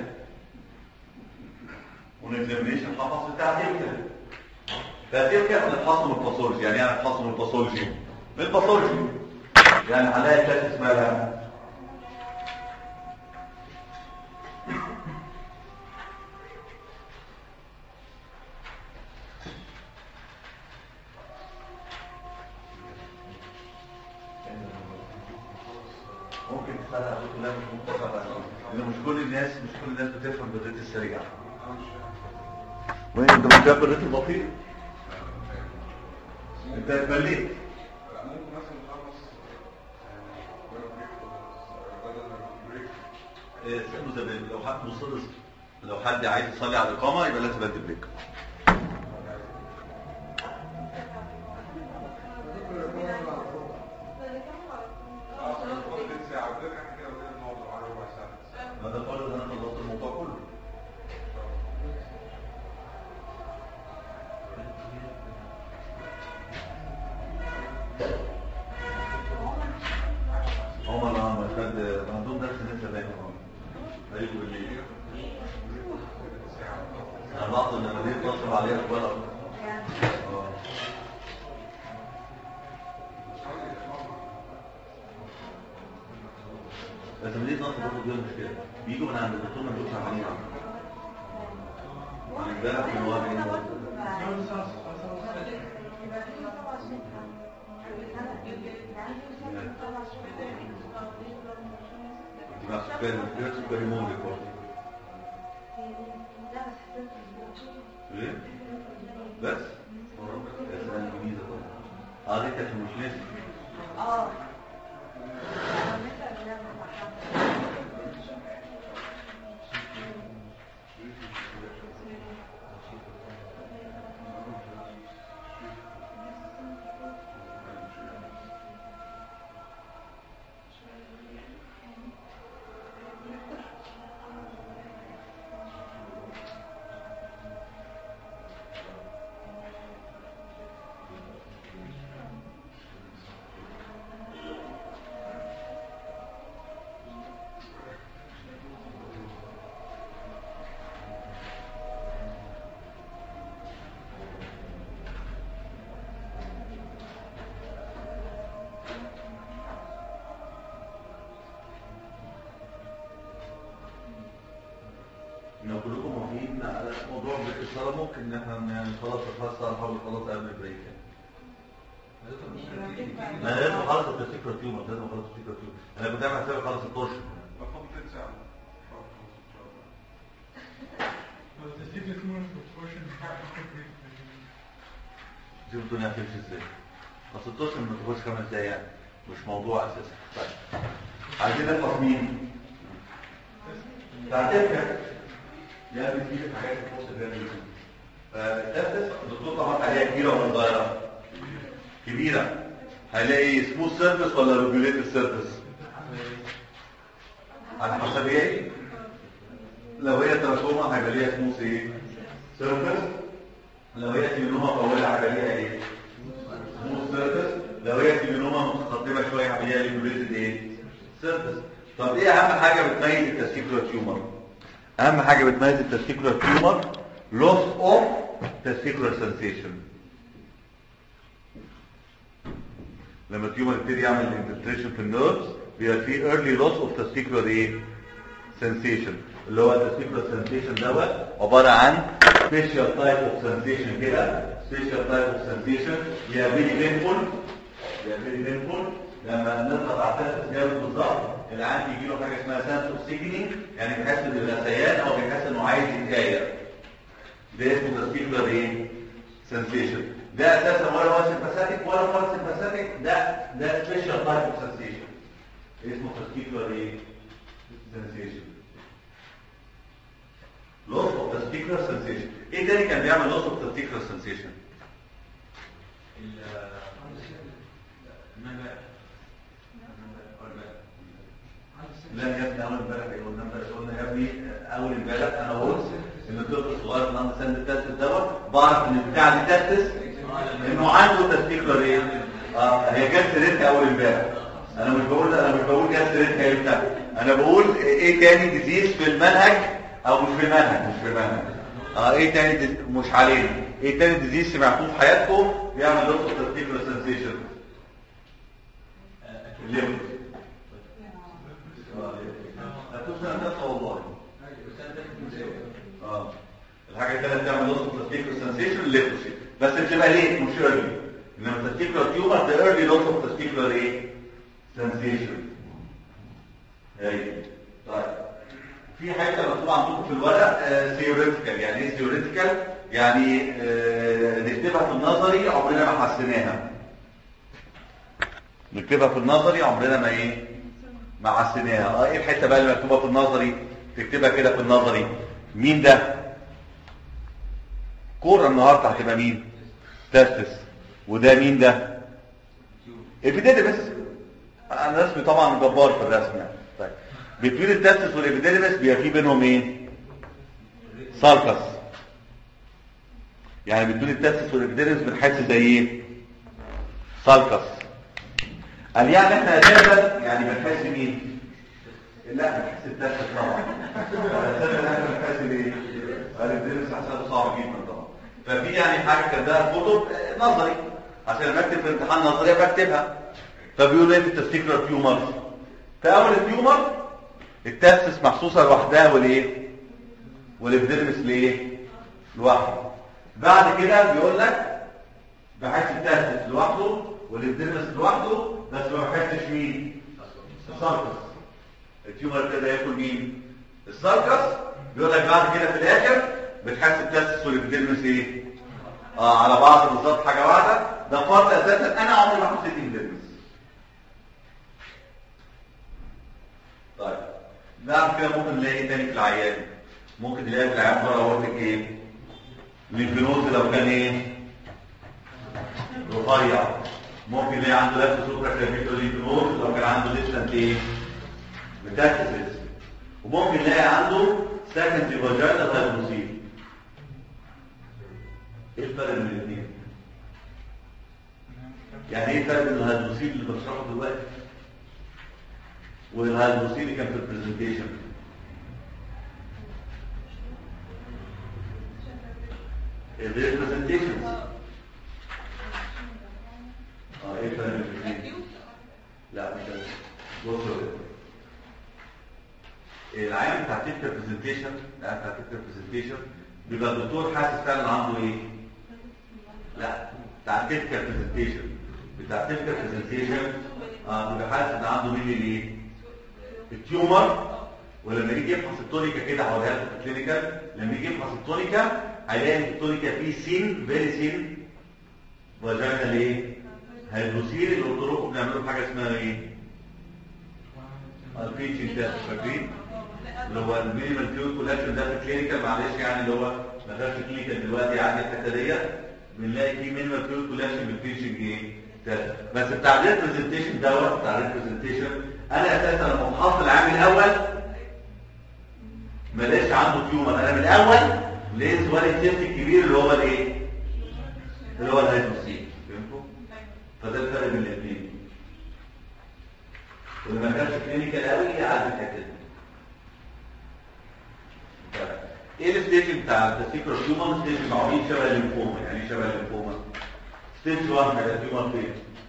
والاكزامينيشن هنفحص بتاع التيبكال فالتيبكال هنفحصه من الباثولوجي يعني ايه هنفحصه من الباثولوجي من الباثولوجي يعني هنلاقي كلاس اسمها ممكن تسأل أبوك لا مش متفق لأن مش كل الناس مش كل الناس بتفهم بالريت السريع وين انت بتفهم بالريت البطيء؟ انت اتمليت ممكن مثلا نخلص بريك إيه، سيبه زي ما- لو حد وصل لو حد عايز يصلي على الإقامة يبقى لازم ادي بريك بعض النماذج تصل عليها ولا اه بس لما دي نص برضه دي مشكله بيجوا من عند الدكتور ما بيجوش عمليه يعني امبارح في الوضع انت مع سكري غير سكري مولك برضه ايه بس يا سلام جميله طبعا اه دي كانت مش ناسي اه لو كلكم موافقين على الموضوع باختصار ممكن ان احنا يعني خلاص الفحص نحاول خلاص قبل البريك يعني. ما انا لازم اخلص التسيكرا تيومر لازم اخلص التسيكرا تيومر انا كنت عامل حسابي اخلص الطرش رقم تلت ساعة شوف الدنيا هتمشي ازاي اصل الطرش ما تاخدش خمس دقايق يعني. مش موضوع اساسا طيب عايزين نخلص مين؟ تعتبر يا بتجيب حاجات في النص ده فالتاسس الدكتور طبعا عليها كبيره ولا صغيره؟ كبيره هيلاقي سموث سيرفيس ولا ريجوليتد سيرفيس؟ على حسب ايه؟ لو هي تراكوما هيبقى ليها سموث ايه؟ سيرفيس لو هي سيمينوما طويله هيبقى ليها ايه؟ سموث سيرفيس لو هي سيمينوما متقدمه شويه هيبقى ليها ريجوليتد ايه؟ سيرفيس طب ايه اهم حاجه بتميز التستيكولار تيومر؟ اهم حاجه بتميز التستيكولار تيومر loss of testicular sensation لما التيومر يبتدي يعمل infiltration في النيرفز بيبقى فيه early loss of testicular ايه sensation اللي هو التستيكولار sensation دوت عباره عن special type of sensation كده special type of sensation يا very painful يا very painful لما نضغط على التست جامد بالظبط العيان بيجي له حاجه اسمها سنس اوف سيجنينج يعني بيحس بالغثيان او بيحس انه عايز يتغير ده اسمه تسكيلر ايه سنسيشن ده اساسا ولا هو سيمباثيك ولا هو سيمباثيك ده ده سبيشال تايب اوف سنسيشن اسمه تسكيلر ايه سنسيشن لوس اوف تسكيلر سنسيشن ايه تاني كان بيعمل لوس اوف تسكيلر سنسيشن لا يا ابني اول امبارح ايه قلنا امبارح قلنا يا ابني اول امبارح انا قلت ان الطفل الصغير اللي عنده سن التاسس دوت بعرف ان البتاع دي تاسس انه عنده تستيكلر ايه؟ اه هي جت سيرتها اول امبارح انا مش بقول انا مش بقول جت سيرتها امتى انا بقول ايه تاني ديزيز في المنهج او مش في المنهج مش في المنهج اه ايه تاني ديز... مش علينا ايه تاني ديزيز سمعتوه في حياتكم بيعمل لوس اوف تستيكلر سنسيشن الليمف والله اه الحاجه الثانيه بتعمل لوس اوف تستيكلر سنسيشن ليبروسي بس بتبقى ليه مش ايرلي انما التستيكلر تيومر ده ايرلي لوس اوف تستيكلر ايه سنسيشن ايوه طيب في حته مكتوبه عندكم في الورق ثيوريتيكال يعني ايه ثيوريتيكال يعني آه نكتبها في النظري عمرنا ما حسيناها نكتبها في النظري عمرنا ما ايه ما حسيناها اه ايه الحته بقى اللي مكتوبه في النظري تكتبها كده في النظري مين ده كوره النهارده هتبقى مين تستس وده مين ده ابيديدمس انا رسمي طبعا جبار في الرسم يعني طيب بين التستس والابيديدمس بيبقى في بينهم ايه سالكس يعني بين التستس والابيديدمس بنحس زي ايه سالكس قال يعني احنا اساسا يعني بنحس مين لا بتحس التاسس طبعا الاساس الاخر بتحس بايه؟ الابديرمس احساسه صعب جدا طبعا ففي يعني حاجه كان ده كتب آه، نظري عشان لما اكتب في امتحان نظري بكتبها فبيقولوا ايه في التستيكولار تيومرز في اول التيومر التاسس محسوسه لوحدها والايه؟ والابديرمس ليه؟ لوحده بعد كده بيقول لك بحيث التاسس لوحده والابديرمس لوحده بس ما بحسش مين؟ الساركس التيومر كده ياكل مين؟ الساركس بيقول لك بعد كده في الاخر بتحس التاسس والابديرمس ايه؟ اه على بعض بالظبط حاجه واحده ده فرق اساسا انا عمري ما حسيت الابديرمس طيب بعد كده ممكن نلاقي ايه تاني في العيان ممكن نلاقي في العيان مره اقول لك ايه ليمفينوز لو كان ايه رفيع ممكن نلاقي عنده لفت سوبرا كلافيكول ليمفينوز لو كان عنده ديستنت ايه ميتاستاسيس وممكن نلاقي عنده سكندري فاجينال هايبروسيل ايه الفرق بين الاثنين يعني ايه الفرق بين الهيدروسيل اللي بشرحه دلوقتي والهيدروسيل اللي كان في البرزنتيشن الريبرزنتيشنز اه ايه الفرق بين الاثنين لا مش عارف. بصوا كده. العيان بتاع التيكر برزنتيشن العيان بتاع التيكر برزنتيشن بيبقى الدكتور حاسس فعلا عنده ايه لا بتاع التيكر برزنتيشن بتاع التيكر برزنتيشن اه بيبقى حاسس ان عنده مين الايه التيومر ولما يجي يفحص التونيكا كده هوريها لكم في الكلينيكال لما يجي يفحص التونيكا هيلاقي ان التونيكا فيه سين فيري سين فاجينال ايه هيدروسيل اللي قلت لكم بنعمله حاجه اسمها ايه البيتشنج تيست فاكرين اللي هو المينيمال فلويد كولكشن ده في الكلينيكال معلش يعني اللي هو ما دخلش كلينيكال دلوقتي عادي الحته ديت بنلاقي فيه مينيمال فلويد كولكشن بالبيتشنج ايه تيست بس بتاع الريبرزنتيشن دوت بتاع الريبرزنتيشن انا اساسا لما بحط العامل الاول ما لقيتش عنده تيومر انا من الاول لقيت ولد سيست الكبير اللي هو الايه اللي هو الهيدروسين فهمتوا فده الفرق بين الاثنين واللي ما كانش كلينيكال قوي يعدي الحته دي طيب، ايه الستيج بتاع التسيكر تيومر ستيج معروفين شبه الليمفوما يعني إيه شبه الليمفوما ستيج 1 هيبقى تيومر فين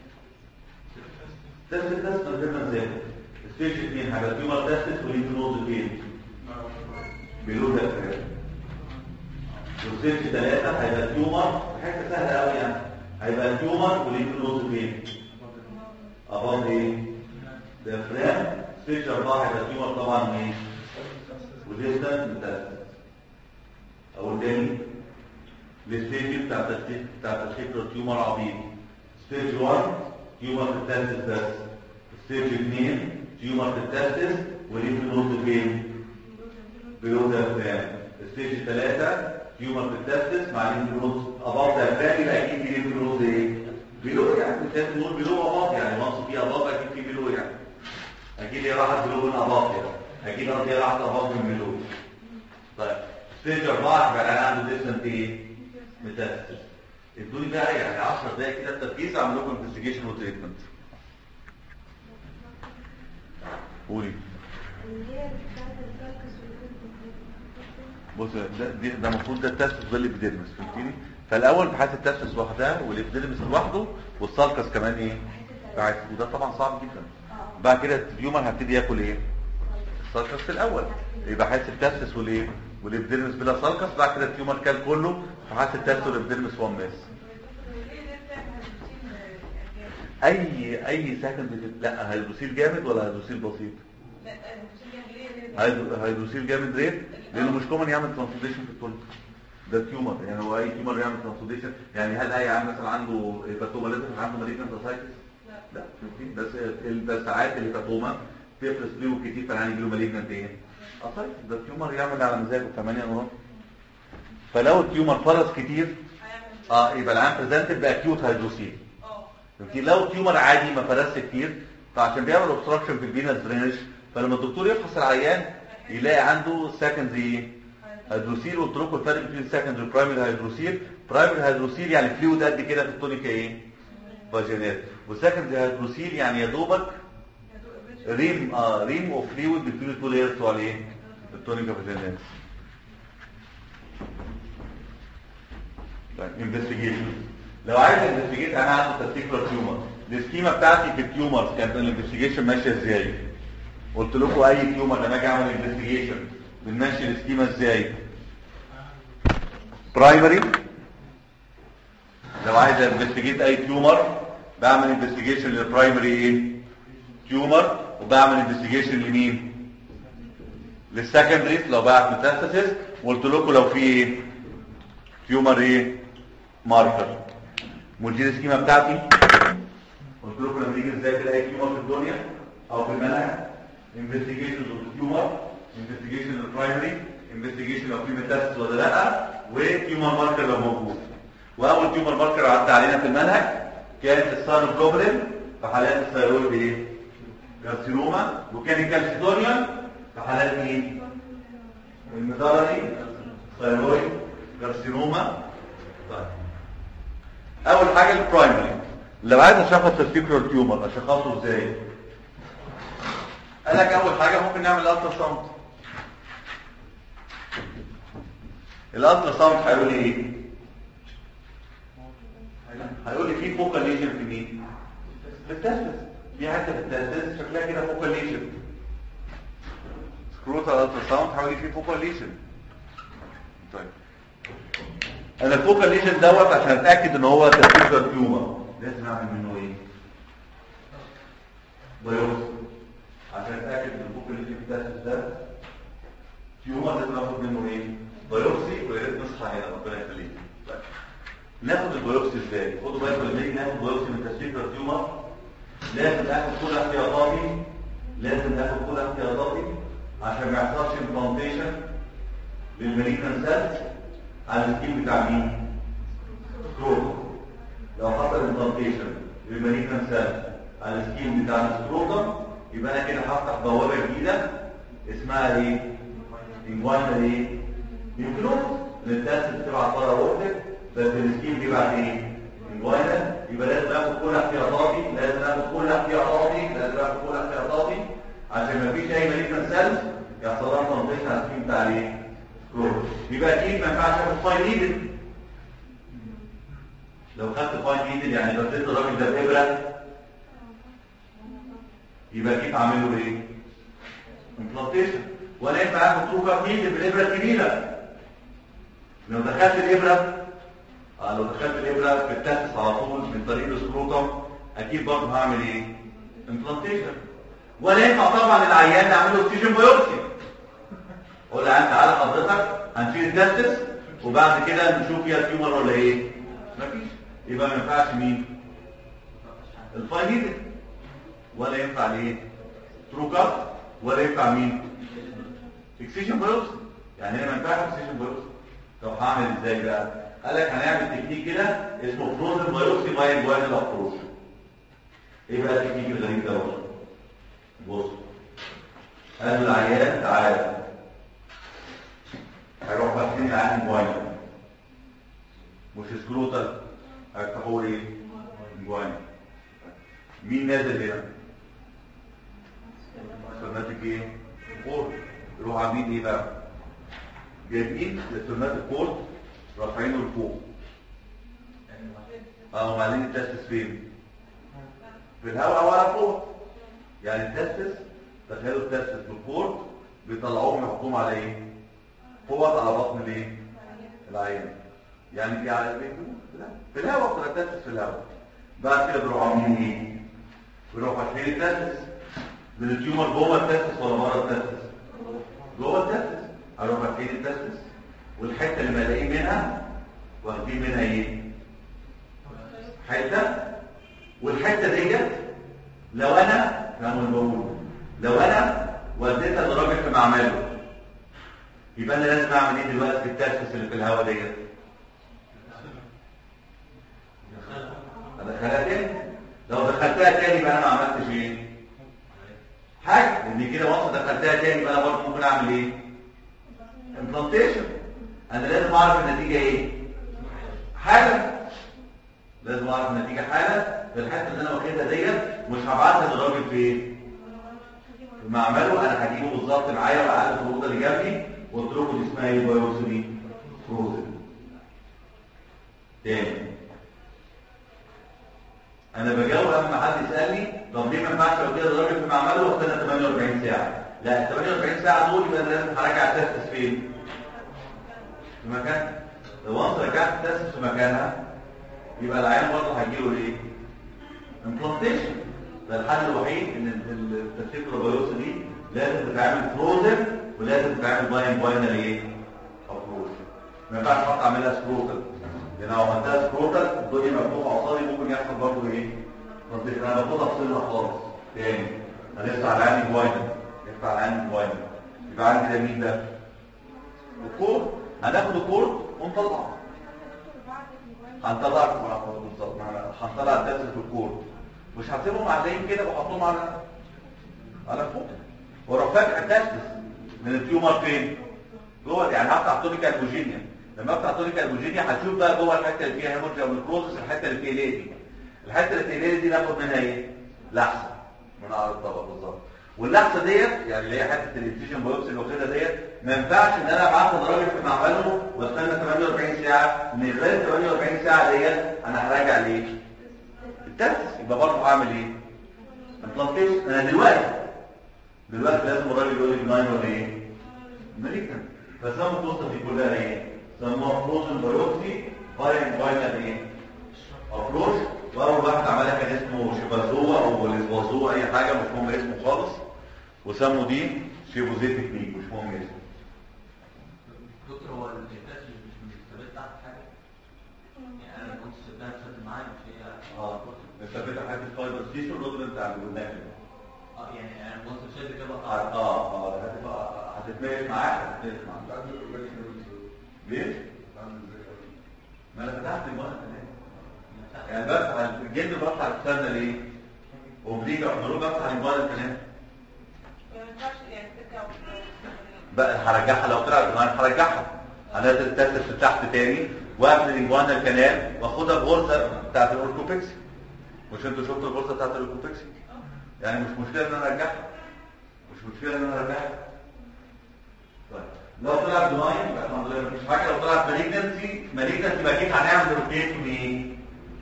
تست تست من غير ما نذاكر ستيج 2 هيبقى تيومر تست وليمفنود فين بيقولوا ده كده وستيج 3 هيبقى تيومر حاجه سهله قوي يعني هيبقى تيومر وليمفنود فين اباض ايه diaphragm ستيج 4 هيبقى تيومر طبعا ايه وديستنت ميتاستاسيس او تاني الستيج بتاع التسكيك بتاع التسكيك تيومر عبيط ستيج 1 تيومر في التستس بس ستيج 2 تيومر في التستس وليف نود فين بلو diaphragm ستيج 3 تيومر في التستس مع ليف نود اباف diaphragm يبقى اكيد في ليف نود ايه بلو يعني التست نود بلو اباف يعني مصر فيه اباف اكيد في بلو يعني اكيد هي راحت بلو من اباف يعني اكيد هي راحت اباف من بلو طيب ستيج 4 يبقى انا عنده ديستنت ايه ميتاستاسيس ادوني بقى يعني 10 دقايق كده التركيز اعمل لكم انفستيجيشن وتريتمنت قولي اللي هي بتاعت الفركس والكتب بص ده دي- ده المفروض ده التاسس ده الابيديرمس فهمتني فالاول بحث التاسس لوحدها والابيديرمس لوحده والسالكس كمان ايه بعد وده طبعا صعب جدا بعد كده اليوم هبتدي ياكل ايه السالكس في الاول يبقى حاسس التاسس والايه والابيديرمس بلا سالكس بعد كده التيومر كان كله فحاسس التاسس والابيديرمس وان ماس اي اي سكند بت- لا هيدروسيل جامد ولا هيدروسيل بسيط هيدرو- هيدروسيل جامد ليه لانه مش كومن يعمل ترانسفورميشن في التولد ده تيومر يعني هو اي تيومر يعمل ترانسفورميشن يعني هل اي عيان مثلا عنده هيباتوما لازم يبقى عنده مالجنت اسايتس لا فهمتني؟ بس ال- بس ساعات الهيباتوما تفرس فيه كتير فالعيان يجي له مالجنت ايه اسايتس ده التيومر يعمل على مزاجه 8 نقط فلو التيومر فرس كتير اه يبقى العيان بريزنتد باكيوت هيدروسيل فهمتني؟ لو التيومر عادي ما فرسش كتير فعشان بيعمل اوبستراكشن في الفينس درينج فلما الدكتور يفحص العيان يلاقي عنده سكندري هيدروسيل قلت لكم الفرق بين سكندري برايمري هيدروسيل برايمري هيدروسيل يعني فلويد قد كده في التونيكا ايه فاجينات وسكندري هيدروسيل يعني يا دوبك ريم اه ريم اوف فلويد بين التو لايرز بتوع الايه التونيكا فاجيناليس طيب انفستيجيشن لو عايز انفستيجيت انا عنده تستيكولار تيومر السكيما بتاعتي في التيومرز كانت الانفستيجيشن ماشيه ازاي قلت لكم اي تيومر لما اجي اعمل انفستيجيشن بنمشي السكيما ازاي برايمري لو عايز انفستيجيت اي تيومر بعمل انفستيجيشن للبرايمري ايه تيومر وبعمل انفستيجيشن لمين للسكندري لو بعت ميتاستاسيس وقلت لكم لو في ايه تيومر ايه ماركر مدير السكيما بتاعتي قلت لكم لما نيجي ازاي تلاقي تيومر في الدنيا او في المنهج انفستيجيشن للتيومر انفستيجيشن للبرايمري انفستيجيشن لو في ميتاستاسيس ولا لا وتيومر ماركر لو موجود واول تيومر ماركر عدى علينا في المنهج كانت السار جوبلين في حالات الثيرويد ايه كارسينوما وكان الكالسيدونيوم في حالات مين المداري ثيرويد كارسينوما طيب اول حاجه البرايمري لو عايز اشخص الفيبرال تيومر اشخصه ازاي قال لك اول حاجه ممكن نعمل الترا ساوند الالترا ساوند هيقول لي ايه هيقول لي في فوكال ليجن في مين في التستس في حته في التستس شكلها كده فوكال ليجن سكروتال الترا ساوند هيقول لي في فوكال ليجن طيب انا الفوكال ليجن دوت عشان اتاكد ان هو تستيكولار تيومر لازم اعمل منه ايه بايوبسي عشان اتاكد ان الفوكال ليجن في التستس ده تيومر لازم اخد منه ايه بايوبسي ويا ريت نصحى هنا ربنا يخليك طيب ناخد البيوبسي ازاي خدوا بالكم لما نيجي ناخد بيوبسي من تستيكولار تيومر لازم ناخد كل احتياطاتي لازم ناخد كل احتياطاتي عشان ما يحصلش امبلانتيشن للماليكان سيلز على السكين بتاع مين سكروتم لو حصل امبلانتيشن للماليكان سيلز على السكين بتاع السكروتم يبقى انا كده هفتح بوابه جديده اسمها ايه انجوانا ايه يمكنه للناس بتبعت بره وقتك بس السكين بيبعت ايه انجوانا يبقى لازم اخد كل احتياطاتي لازم اخد كل احتياطاتي لازم اخد كل احتياطاتي عشان ما فيش اي ماليكان سيلز يحصل لها تنظيف على السكين بتاع الايه سكروتم يبقى اكيد ما ينفعش اخد فاين نيدل لو خدت فاين نيدل يعني بديت الراجل ده بابره يبقى اكيد هعمل له ايه امبلانتيشن ولا ينفع اخد تروكا نيدل بالابره الكبيره لو دخلت الابره اه لو دخلت الابره في التاسس على طول من طريق السكروتم اكيد برضه هعمل ايه امبلانتيشن ولا ينفع طبعا العيان اعمل له اوكسجين بايوبسي اقول له انت تعالى حضرتك هنشيل التستس وبعد كده نشوف فيها تيومر ولا ايه مفيش يبقى ما ينفعش مين الفاينيدل ولا ينفع ليه تروكا ولا ينفع مين اكسجين بايوبسي يعني هنا ما ينفعش اكسجين بايوبسي طب هعمل ازاي بقى قال لك هنعمل تكنيك كده اسمه فروزن بايوبسي باي جوانال ابروش ايه بقى التكنيك الغريب ده بص قال العيان تعالى هيروح فاتحين العين جوانال مش سكروتال هيفتحوا ايه جوانال مين نازل هنا سرناتيك ايه فور يروح عاملين ايه بقى جايبين السرناتيك كورد رافعينه لفوق اه وبعدين التستس فين في الهواء ولا فوق يعني التستس تخيلوا التستس بالكورد بيطلعوهم يحطوهم على ايه فوق على بطن الايه العين يعني في على ايه في الهواء في التستس في الهواء بعد كده بيروحوا عاملين ايه بيروحوا فاتحين التستس من التيومر جوه التستس ولا بره التستس جوه التستس هيروحوا فاتحين التستس والحته اللي ملاقيه منها واخدين منها ايه حته والحته ديت لو انا كانوا بقول لو انا وديتها لراجل في معمله يبقى انا لازم اعمل ايه دلوقتي في التاسس اللي في الهواء ديت ادخلها تاني لو دخلتها تاني يبقى انا ما عملتش ايه حاجه لان كده وقت دخلتها تاني يبقى انا برضه ممكن اعمل ايه امبلانتيشن انا لازم اعرف النتيجه ايه حالا لازم اعرف النتيجه حالا في الحته اللي انا واخدها ديت مش هبعتها للراجل فين معمله انا هجيبه بالظبط معايا وقعدت في الاوضه اللي جنبي وقلت لكم دي اسمها ايه بايوسمي فروزن تاني انا بجاوب لما حد يسالني طب ليه ما ينفعش لو كده الراجل في معمله واستنى 48 ساعه لا ال 48 ساعه دول يبقى أنا لازم هرجع التست فين في مكان لو انت رجعت التست في مكانها يبقى العيان برضه هيجيله ايه امبلانتيشن ده الحل الوحيد ان التستيكولار بايوسي دي لازم تتعمل فروزن ولازم تتعمل باين باينري ايه ابروش ما ينفعش حتى اعملها سكروتال لان لو عملتها سكروتال الدنيا مفتوحه قصادي ممكن يحصل برضه ايه تنطيق انا باخدها بصيغه خالص تاني هنفتح على العين باينر نفتح على العين باينر يبقى عندي ده مين ده الكور هناخد الكور ونطلعه هنطلع بالظبط هنطلع الدرس في الكور مش هسيبهم معلقين كده واحطهم على على فوق واروح فاتح التستس من التيومر فين جوه يعني هفتح تونيكا البوجينيا لما افتح تونيكا البوجينيا هتشوف بقى جوه الحته اللي فيها هيمورجيا ونكروزس الحته اللي فيها ليه دي الحته اللي فيها ليه دي ناخد منها ايه لحسه من على الطبق بالظبط واللحسه ديت يعني اللي هي حته الانفيشن بايوبسي اللي واخدها ديت ما ينفعش ان انا ابعت راجل في معمله واستنى 48 ساعه من خلال 48 ساعه ديت انا هراجع ليه التست يبقى برضه هعمل ايه امبلانتيشن انا دلوقتي دلوقتي لازم الراجل يقول لي بناين ولا ايه ماليكن فسموا القصه دي كلها ايه سموها فروزن بايوبسي باين باينر ايه ابروش واول واحد عملها كان اسمه شيبازوا او ليزبازوا اي حاجه مش مهم اسمه خالص وسموا دي شيبوزي تكنيك مش مهم اسمه دكتور هو الانتاج مش مش ثابت تحت حاجه يعني انا كنت سبتها تسد معايا مش هي اه مثبت حاجه الفايبر تيشو الراجل بتاع اللي قلناه كده اه يعني انا كنت شايف كده اه بقطع اه هتبقى هتتميز معاك هتتميز معاك بعد الأوبريشن ليه؟ بعد الذكر ما انا فتحت المره يعني بفتح الجلد بفتح السنه ليه؟ وبليجا احضروه بفتح الموبايل الكلام ما ينفعش يعني ترجع بقى هرجعها لو طلعت بناين هرجعها هنزل التست تحت تاني واقفل الانجوانا الكنال واخدها بغرزه بتاعت الاوركوبكسي مش انتوا شفتوا الغرزه بتاعت الاوركوبكسي يعني مش مشكله ان انا ارجعها مش مشكله ان انا ارجعها طيب لو طلعت بناين يبقى الحمد لله مفيش حاجه لو طلعت مالجنسي مالجنسي يبقى اكيد هنعمل روتيت بايه؟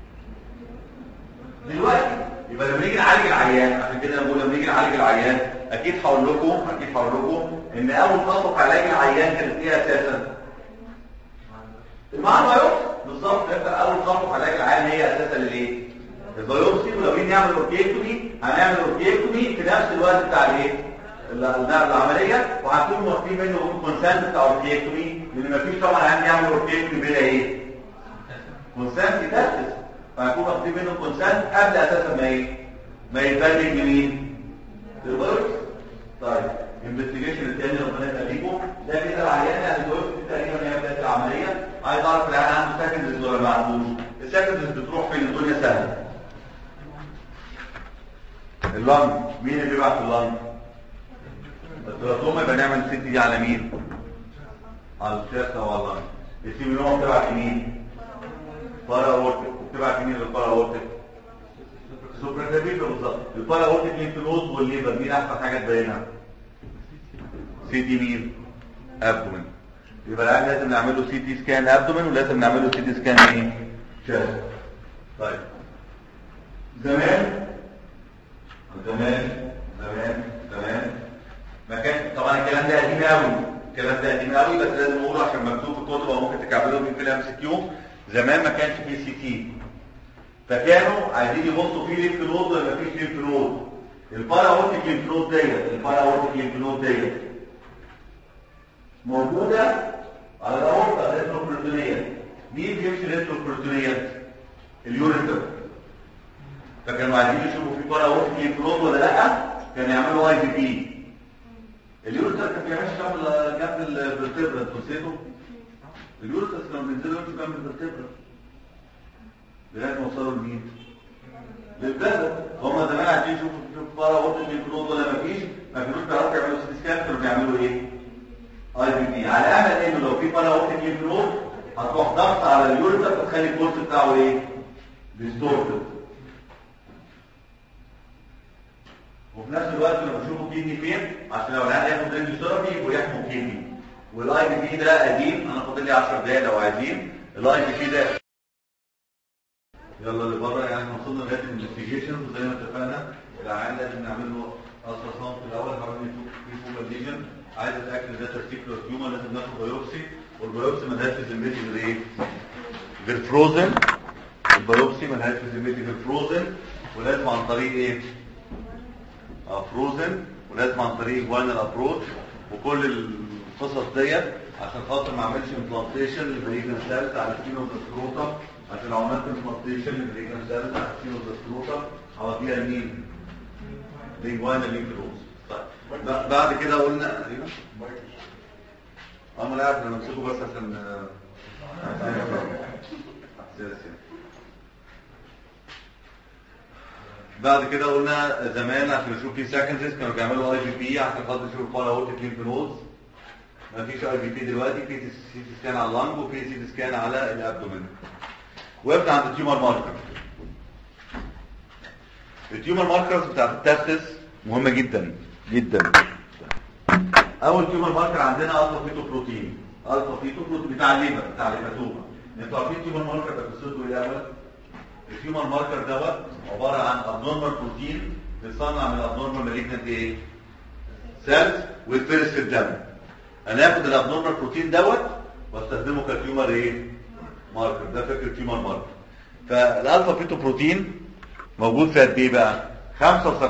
دلوقتي يبقى لما نيجي نعالج العيان عشان كده انا بقول لما نيجي نعالج العيان اكيد هقول لكم اكيد هقول لكم ان اول خطوه في علاج العيان كانت ايه اساسا؟ المعنى بالظبط يبقى اول خطوه في علاج العيان هي اساسا الايه؟ البيوبسي ولو جينا نعمل اوركيكتومي هنعمل اوركيكتومي في نفس الوقت بتاع الايه؟ ال- ال- العمليه وهنكون واخدين منه كونسنت بتاع اوركيكتومي لان مفيش طبعا عيان يعمل اوركيكتومي بلا ايه؟ كونسنت يتاسس فهنكون واخدين منه كونسنت قبل اساسا ما ايه؟ ما يتبلج لمين؟ للبيوبسي طيب الانفستيجيشن الثاني ربنا يخليكم ده كده العيان يعني البيوبسي دي تقريبا هي بدايه العمليه عايز اعرف العيان عنده سكندز ولا ما عندوش السكندز بتروح فين الدنيا سهله اللنج مين اللي بيبعت اللنج التراكوما يبقى نعمل ست دي على مين على الشاشه ولا اللنج السيمينوما بتبعت يمين بارا اورتيك وبتبعت يمين للبارا اورتيك سوبراتابيل بالظبط البارا اورتيك لينف نود والليفر مين احسن حاجه تبينها سي دي مين ابدومين يبقى العيان لازم نعمل له سي تي سكان ابدومين ولازم نعمل له سي تي سكان ايه شاست طيب زمان زمان زمان زمان ما كان طبعا الكلام ده قديم قوي الكلام ده قديم قوي بس لازم نقوله عشان مكتوب في الكتب او ممكن تكعبله في الام سي كيو زمان ما كانش فيه سي تي فكانوا عايزين يبصوا فيه ليمف نود ولا مفيش ليمف نود البارا اورتيك ليمف نود ديت البارا اورتيك ليمف نود ديت موجوده على الاورطه ريتروبروتونيه مين بيمشي ريتروبروتونيه اليوريتر فكانوا عايزين يشوفوا في بارا اورتيك ليمف نود ولا لا كانوا يعملوا اي بي بي اليوريتر كان بيمشي جنب جنب الفرتبرا انتوا نسيتوا اليوريتر كانوا بينزلوا يمشوا جنب الفرتبرا لغايه ما وصلوا لمين؟ للبلد هم زمان عايزين يشوفوا في بارا اورتيك ليمف نود ولا مفيش ما كانوش بيعرفوا يعملوا سي سكان كانوا بيعملوا ايه؟ اي بي بي على امل انه لو في بارا اورتيك ليمف نود هتروح ضغط على اليوريتر فتخلي الكورس بتاعه ايه؟ ديستورتد وفي نفس الوقت لما بشوفه كيدني فين عشان لو العيان ياخد رينج ثيرابي يبقوا يحموا كيدني والاي بي بي ده قديم انا فاضل لي 10 دقايق لو عايزين الاي بي بي ده يلا اللي بره يعني احنا وصلنا لغايه الانفستيجيشن وزي ما اتفقنا العيان لازم نعمل له الترا ساوند في الاول حوالي في فوق ليجن عايز اتاكد ده ترتيكولار تيومر لازم ناخد بايوبسي والبايوبسي ما لهاش في ذمتي غير ايه؟ غير فروزن البايوبسي ما لهاش في ذمتي غير فروزن ولازم عن طريق ايه؟ اه فروزن ولازم عن طريق جوانال ابروتش وكل القصص ديت عشان خاطر ما اعملش امبلانتيشن للبريجن سيلز على السينو سكروتا عشان لو عملت امبلانتيشن للبريجن سيلز على السينو سكروتا هوديها لمين؟ لجوانال لينكروز طيب ب- بعد كده قلنا ايوه انا عارف انا امسكه بس عشان آه، حساس يعني. بعد كده قلنا زمان عشان نشوف في سكندريز كانوا بيعملوا اي بي بي عشان خاطر يشوفوا الفال اورتيك ليمف نودز ما فيش اي بي بي دلوقتي في سي تي سكان على اللنج وفي سي تي سكان على الابدومين وقفنا عند التيومر ماركر التيومر ماركرز بتاعت التستس مهمه جدا جدا اول تيومر ماركر عندنا الفا فيتو بروتين الفا فيتو بروتين بتاع الليفر بتاع الهيماتوما انتوا عارفين التيومر ماركر ده قصته ايه الاول التيومر ماركر دوت عباره عن ابنورمال بروتين بيتصنع من الابنورمال مالجنت ايه سيلز ويتفرز في الدم انا اخد الابنورمال بروتين دوت واستخدمه كتيومر ايه ماركر ده فكره تيومر ماركر فالالفا فيتو بروتين موجود في قد ايه بقى 75%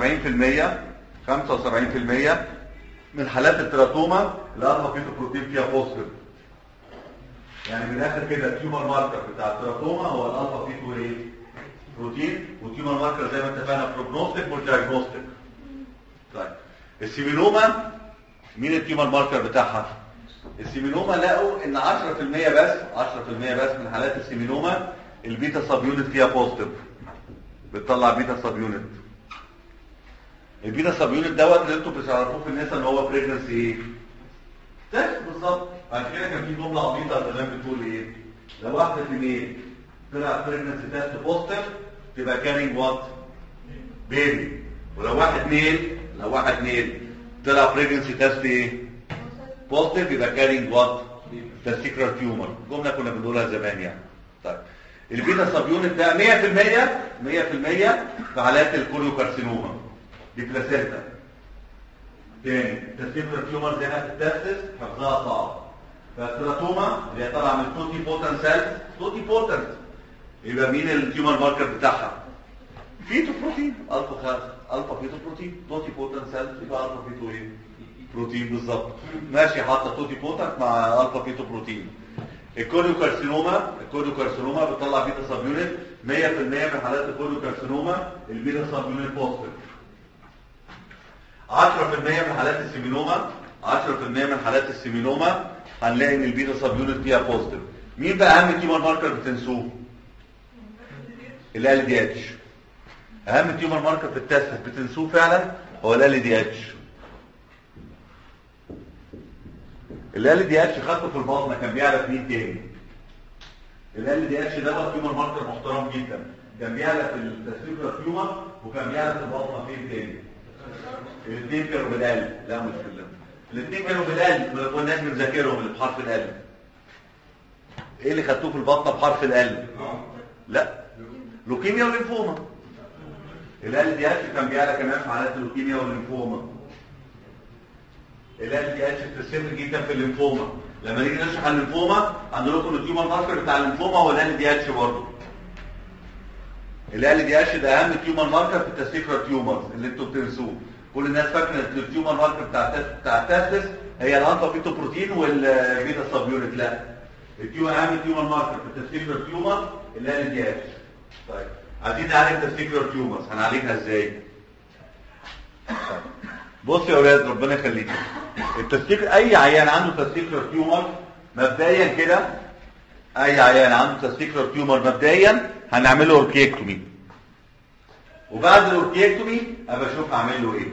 75% من حالات التراتوما الالفا فيتو بروتين فيها بوزيتيف يعني من الاخر كده التيومر ماركر بتاع التراتوما هو الالفا فيتو ايه بروتين والتيومر ماركر زي ما اتفقنا بروجنوستيك والدايجنوستيك طيب السيمينوما مين التيومر ماركر بتاعها السيمينوما لقوا ان 10% بس 10% بس من حالات السيمينوما البيتا سب يونت فيها بوزيتيف بتطلع بيتا سب يونت البيتا سب يونت دوت اللي انتوا بتعرفوه في النساء ان هو بريجنسي ايه تست بالظبط بعد كده كان في جمله عبيطه زمان بتقول ايه لو واحده في ميل طلع بريجنسي تيست بوزيتيف تبقى كارينج وات بيبي ولو واحد ميل لو واحد ميل طلع بريجنسي تيست ايه بوزيتيف يبقى كارينج وات تستيكرال تيومر جمله كنا بنقولها زمان يعني طيب البيتا سب يونت ده 100% 100% في حالات الكوريوكارسينوما دي بلاسينتا تاني تستيكرال تيومر زي ما تتسس حفظها صعب فالتراتوما اللي هي طالعه من توتي بوتن سيلز توتي بوتن يبقى مين التيومر ماركر بتاعها فيتو بروتين الفا خمسة الفا فيتو بروتين توتي بوتن سيلز يبقى الفا فيتو ايه بروتين بالظبط ماشي حاطه توتي بوتن مع الفا فيتو بروتين الكوريوكارسينوما الكوريوكارسينوما بتطلع بيتا سب يونت 100% من حالات الكوريوكارسينوما البيتا سب يونت بوزيتيف 10% من حالات السيمينوما 10% من حالات السيمينوما هنلاقي ان البيتا سب يونت فيها بوزيتيف مين بقى اهم تيومر ماركر بتنسوه ال دي اتش اهم تيومر ماركر في التست بتنسوه فعلا هو ال دي اتش ال دي اتش خدته في البطنه كان بيعرف مين تاني ال دي اتش ده تيومر ماركر محترم جدا كان بيعرف التستيكولار تيومر وكان بيعرف البطنه فين تاني الاثنين كانوا بالقلب لا مش بالله الاثنين كانوا بالقلب ما كناش بنذاكرهم اللي بحرف القلب ايه اللي خدتوه في البطنه بحرف القلب لا لوكيميا وليمفوما ال دي اتش كان بيعلى كمان في حالات اللوكيميا والليمفوما ال دي اتش بتستمر جدا في الليمفوما لما نيجي نشرح الليمفوما عندنا لكم التيومر ماركر بتاع الليمفوما هو ال دي اتش برضه ال دي اتش ده اهم تيومر ماركر في التستيكولار تيومرز اللي انتوا بتنسوه كل الناس فاكره ان التيومر ماركر بتاع التست بتاع التستس هي الانفا فيتو بروتين والبيتا سب يونت لا التيومر اهم تيومر ماركر في التستيكولار تيومر ال دي اتش طيب عايزين نعالج تستيكولار تيومرز هنعالجها ازاي بص يا اولاد ربنا يخليك التستيكل اي عيان عنده تستيكولار تيومر مبدئيا كده اي عيان عنده تستيكولار تيومر مبدئيا هنعمل له اوركيكتومي وبعد الاوركيكتومي ابقى اشوف هعمل له ايه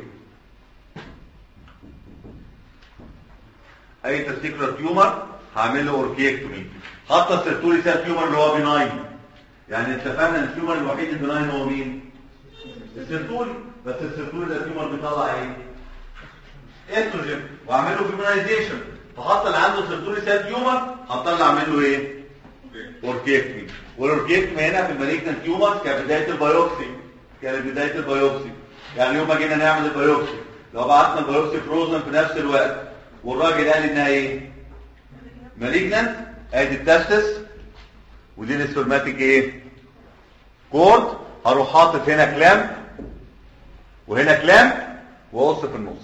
اي تستيكولار تيومر هعمل له اوركيكتومي حتى السيرتولي سيل تيومر اللي هو بناين يعني اتفقنا ان التيومر الوحيد البناين هو مين السيرتولي بس السيركولار تيومر بيطلع ايه استروجين واعمل له فيمونايزيشن فحط اللي عنده سيركولار سيل تيومر هطلع اعمل له ايه اوركيكتمي والاوركيكتمي هنا في المالجنت تيومر كبدايه البيوبسي كانت بدايه البيوبسي يعني يوم ما جينا نعمل البيوبسي لو بعتنا البيوبسي فروزن في نفس الوقت والراجل قال انها ايه مالجنت ادي التستس ودي السpermatic ايه كورد هروح حاطط هنا كلام وهنا كلام واقص في النص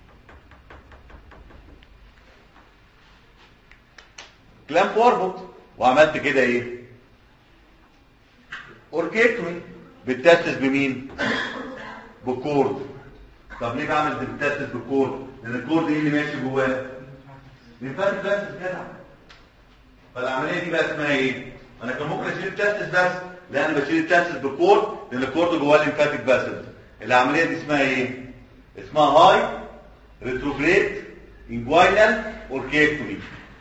كلام واربط وعملت كده ايه اوركيكتومي بتتسس بمين بالكورد طب ليه بعمل بتتسس بالكورد لان الكورد ايه اللي ماشي جواه ليمفاتيك بس كده فالعمليه دي بقى اسمها ايه انا كان ممكن اشيل التستس بس لا انا بشيل التستس بالكورد لان الكورد جواه الليمفاتيك باسل العمليه دي اسمها ايه اسمها هاي ريتروجريد انجوينال اوركيكتومي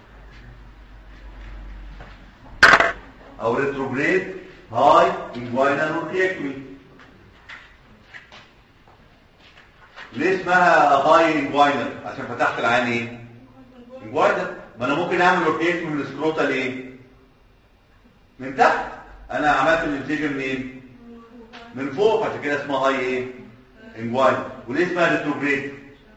او ريتروجريد هاي انجوينال اوركيكتومي ليه اسمها هاي انجوينال عشان فتحت العين ايه انجوينال ما انا ممكن اعمل اوركيكتومي من السكروتال ايه من تحت انا عملت الانسيجن منين من فوق عشان كده اسمها هاي ايه انجوينال وليه اسمها ريتروجريد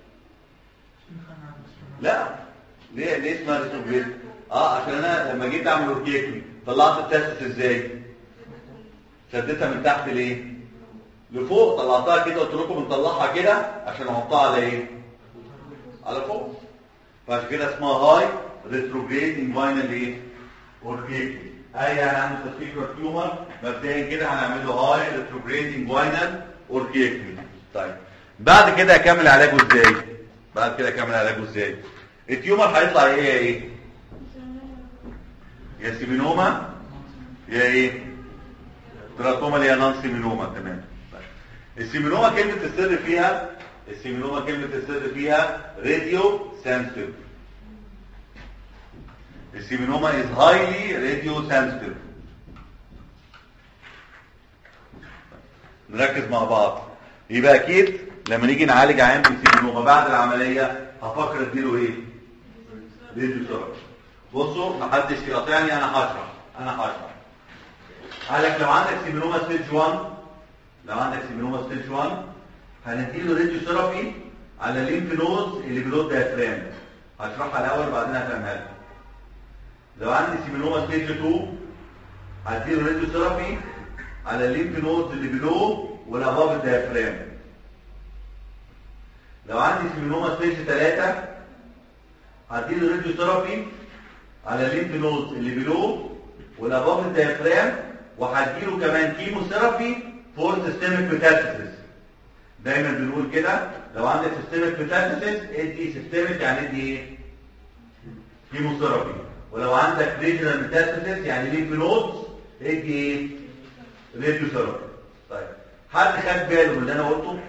لا ليه ليه اسمها ريتروجريد اه عشان انا لما جيت اعمل اوركيكتومي طلعت التستس ازاي شدتها من تحت ليه لفوق طلعتها كده قلت لكم نطلعها كده عشان احطها على ايه على فوق فعشان كده اسمها هاي ريتروجريد انفاينال ايه اوركيكتومي اي يعني عنده تسفيكر تيومر مبدئيا كده هنعمل له هاي ريتروجريد انفاينال اوركيكتومي طيب بعد كده اكمل علاجه ازاي بعد كده اكمل علاجه ازاي التيومر هيطلع ايه يا ايه يا سيمينوما يا ايه تراكوما اللي هي نون سيمينوما تمام طيب. السيمينوما كلمة السر فيها السيمينوما كلمة السر فيها راديو سنسيتيف السيمينوما is highly radio sensitive نركز مع بعض يبقى اكيد لما نيجي نعالج عيان بالسيمينوما بعد العملية هفكر اديله ايه راديو ثيرابي بصوا محدش يقاطعني انا هشرح انا هشرح قالك لو عندك سيمينوما ستيج 1 لو عندك سيمينوما ستيج 1 هنديله راديو ثيرابي على الليمف نودز اللي بلو الديافرام هشرحها الاول بعدين هفهمها لك لو عندي سيمينوما ستيج 2 هديله راديو ثيرابي على الليمف نودز اللي بلو والاباب الديافرام لو عندي سيمينوما ستيج 3 هديله راديو ثيرابي على الليمف نودز اللي بلو والاباب الديافرام وهديله كمان كيمو ثيرابي فور سيستميك ميتاستاسيس دايما بنقول كده لو عندك سيستميك ميتاستاسيس ادي سيستميك يعني ادي ايه كيمو ثيرابي ولو عندك ريجنال ميتاستاسيس يعني ليمف نودز ادي ايه راديو ثيرابي طيب حد خد باله من اللي انا قلته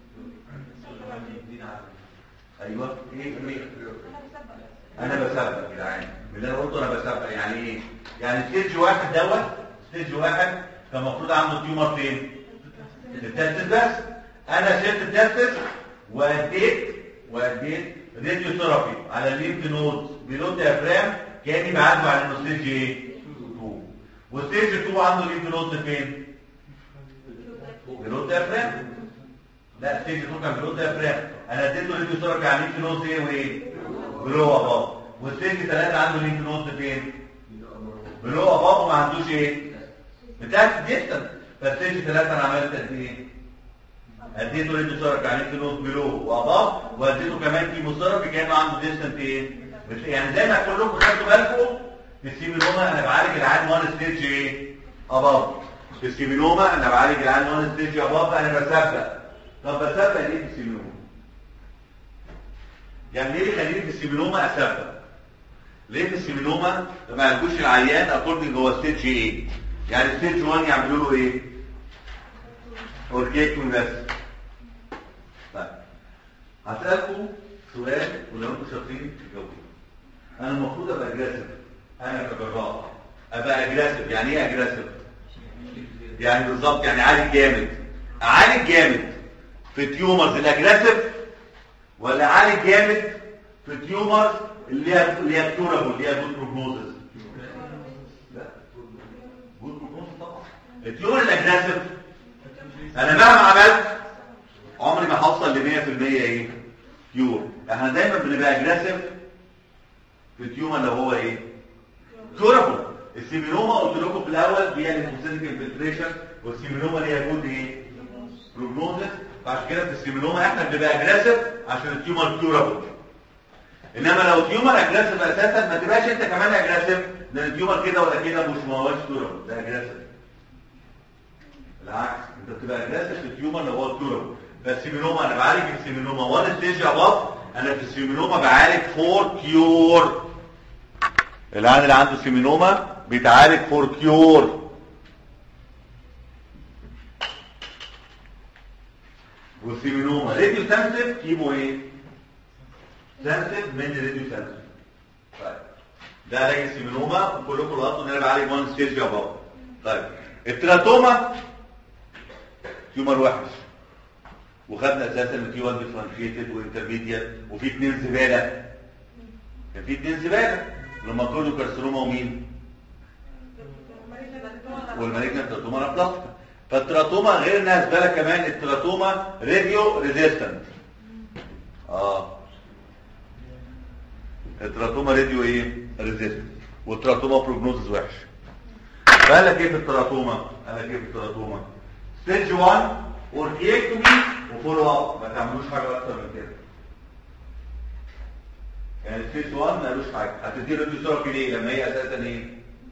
ايوه ايه ايه انا انا بسبق بسبق يا جدعان من اللي انا قلته انا بسبق يعني ايه يعني ستيج واحد دوت ستيج واحد كان المفروض عنده تيومر فين التستس بس انا شلت التستس واديت واديت راديو ثيرابي على الليمف نودز بيلو ديافرام كاني بعالجه على انه ستيج ايه 2 وستيج 2 عنده ليمف نودز فين بيلو ديافرام لا ستيج 2 كان بيلو ديافرام انا اديته راديو ثيرابي على الليمف نودز ايه وايه بلو اباب والستيج 3 عنده ليمف نودز فين بلو اباب وما عندوش ايه بتاعت جدا فالستيج 3 انا عملت قد ايه اديته راديو ثيرابي على الليمف نودز بلو واباب واديته كمان كيمو ثيرابي كانه عنده ديستنت ايه بس يعني زي ما كلكم خدتوا بالكم في السيمينوما انا بعالج العيان 1 ستيج ايه اباب في السيمينوما انا بعالج العيان 1 ستيج اباب انا بسبق طب بسبق ليه في السيمينوما يعني ليه يخليني في السيمينوما اسبق ليه في السيمينوما ما يعالجوش العيان اكوردنج هو ستيج ايه يعني ستيج 1 يعملوا له ايه اوركيكتومي بس طيب هسألكم سؤال ولو انتم شاطرين تجاوبوا انا المفروض ابقى اجريسيف انا كجراح ابقى اجريسيف يعني ايه اجريسيف يعني بالظبط يعني عالج جامد عالج جامد في تيومرز الاجريسيف ولا عالج جامد في تيومرز اللي هي اللي هي كيورابل اللي هي جود بروجنوزس لا جود بروجنوزس طبعا التيومر الاجريسيف انا مهما عملت عمري ما هوصل ل 100% ايه كيور احنا دايما بنبقى اجريسيف في التيومر لو هو ايه كيورابل السيمينوما قلت لكم في الاول دي الهيبوثيتيك انفلتريشن والسيمينوما اللي هي جود ايه بروجنوزس فعشان كده في السيمينوما احنا بنبقى اجريسيف عشان التيومر كيورابل انما لو تيومر اجريسيف اساسا ما تبقاش انت كمان اجريسيف لان التيومر كده ولا كده مش ما هوش كيورابل ده اجريسيف بالعكس انت بتبقى اجريسيف في التيومر لو هو كيورابل فالسيمينوما انا بعالج السيمينوما وان ستيج اباف انا في السيمينوما بعالج فور كيور العيان اللي عنده سيمينوما بيتعالج فور كيور والسيمينوما راديو سنسيف كيمو ايه سنسيف من راديو سنسيف طيب ده علاج السيمينوما وكلكم لاحظتوا ان انا بعالج وان ستيج اباف طيب التراتوما تيومر وحش وخدنا اساسا ان في 1 ديفرنشيتد وانترميديت وفي اثنين زباله كان في اثنين زباله لما كانوا كارسينوما ومين والمالجنت تراتوما بلاستيكا فالتراتوما غير انها زباله كمان التراتوما راديو ريزيستنت اه التراتوما راديو ايه ريزيستنت والتراتوما بروجنوزز وحش فقال لك ايه في التراتوما قال لك ايه في التراتوما ستيج 1 اوركيكتومي وفولو اب ما تعملوش حاجه اكتر من كده يعني ستيج 1 مالوش حاجه هتدي له ثيرابي ليه لما هي اساسا ايه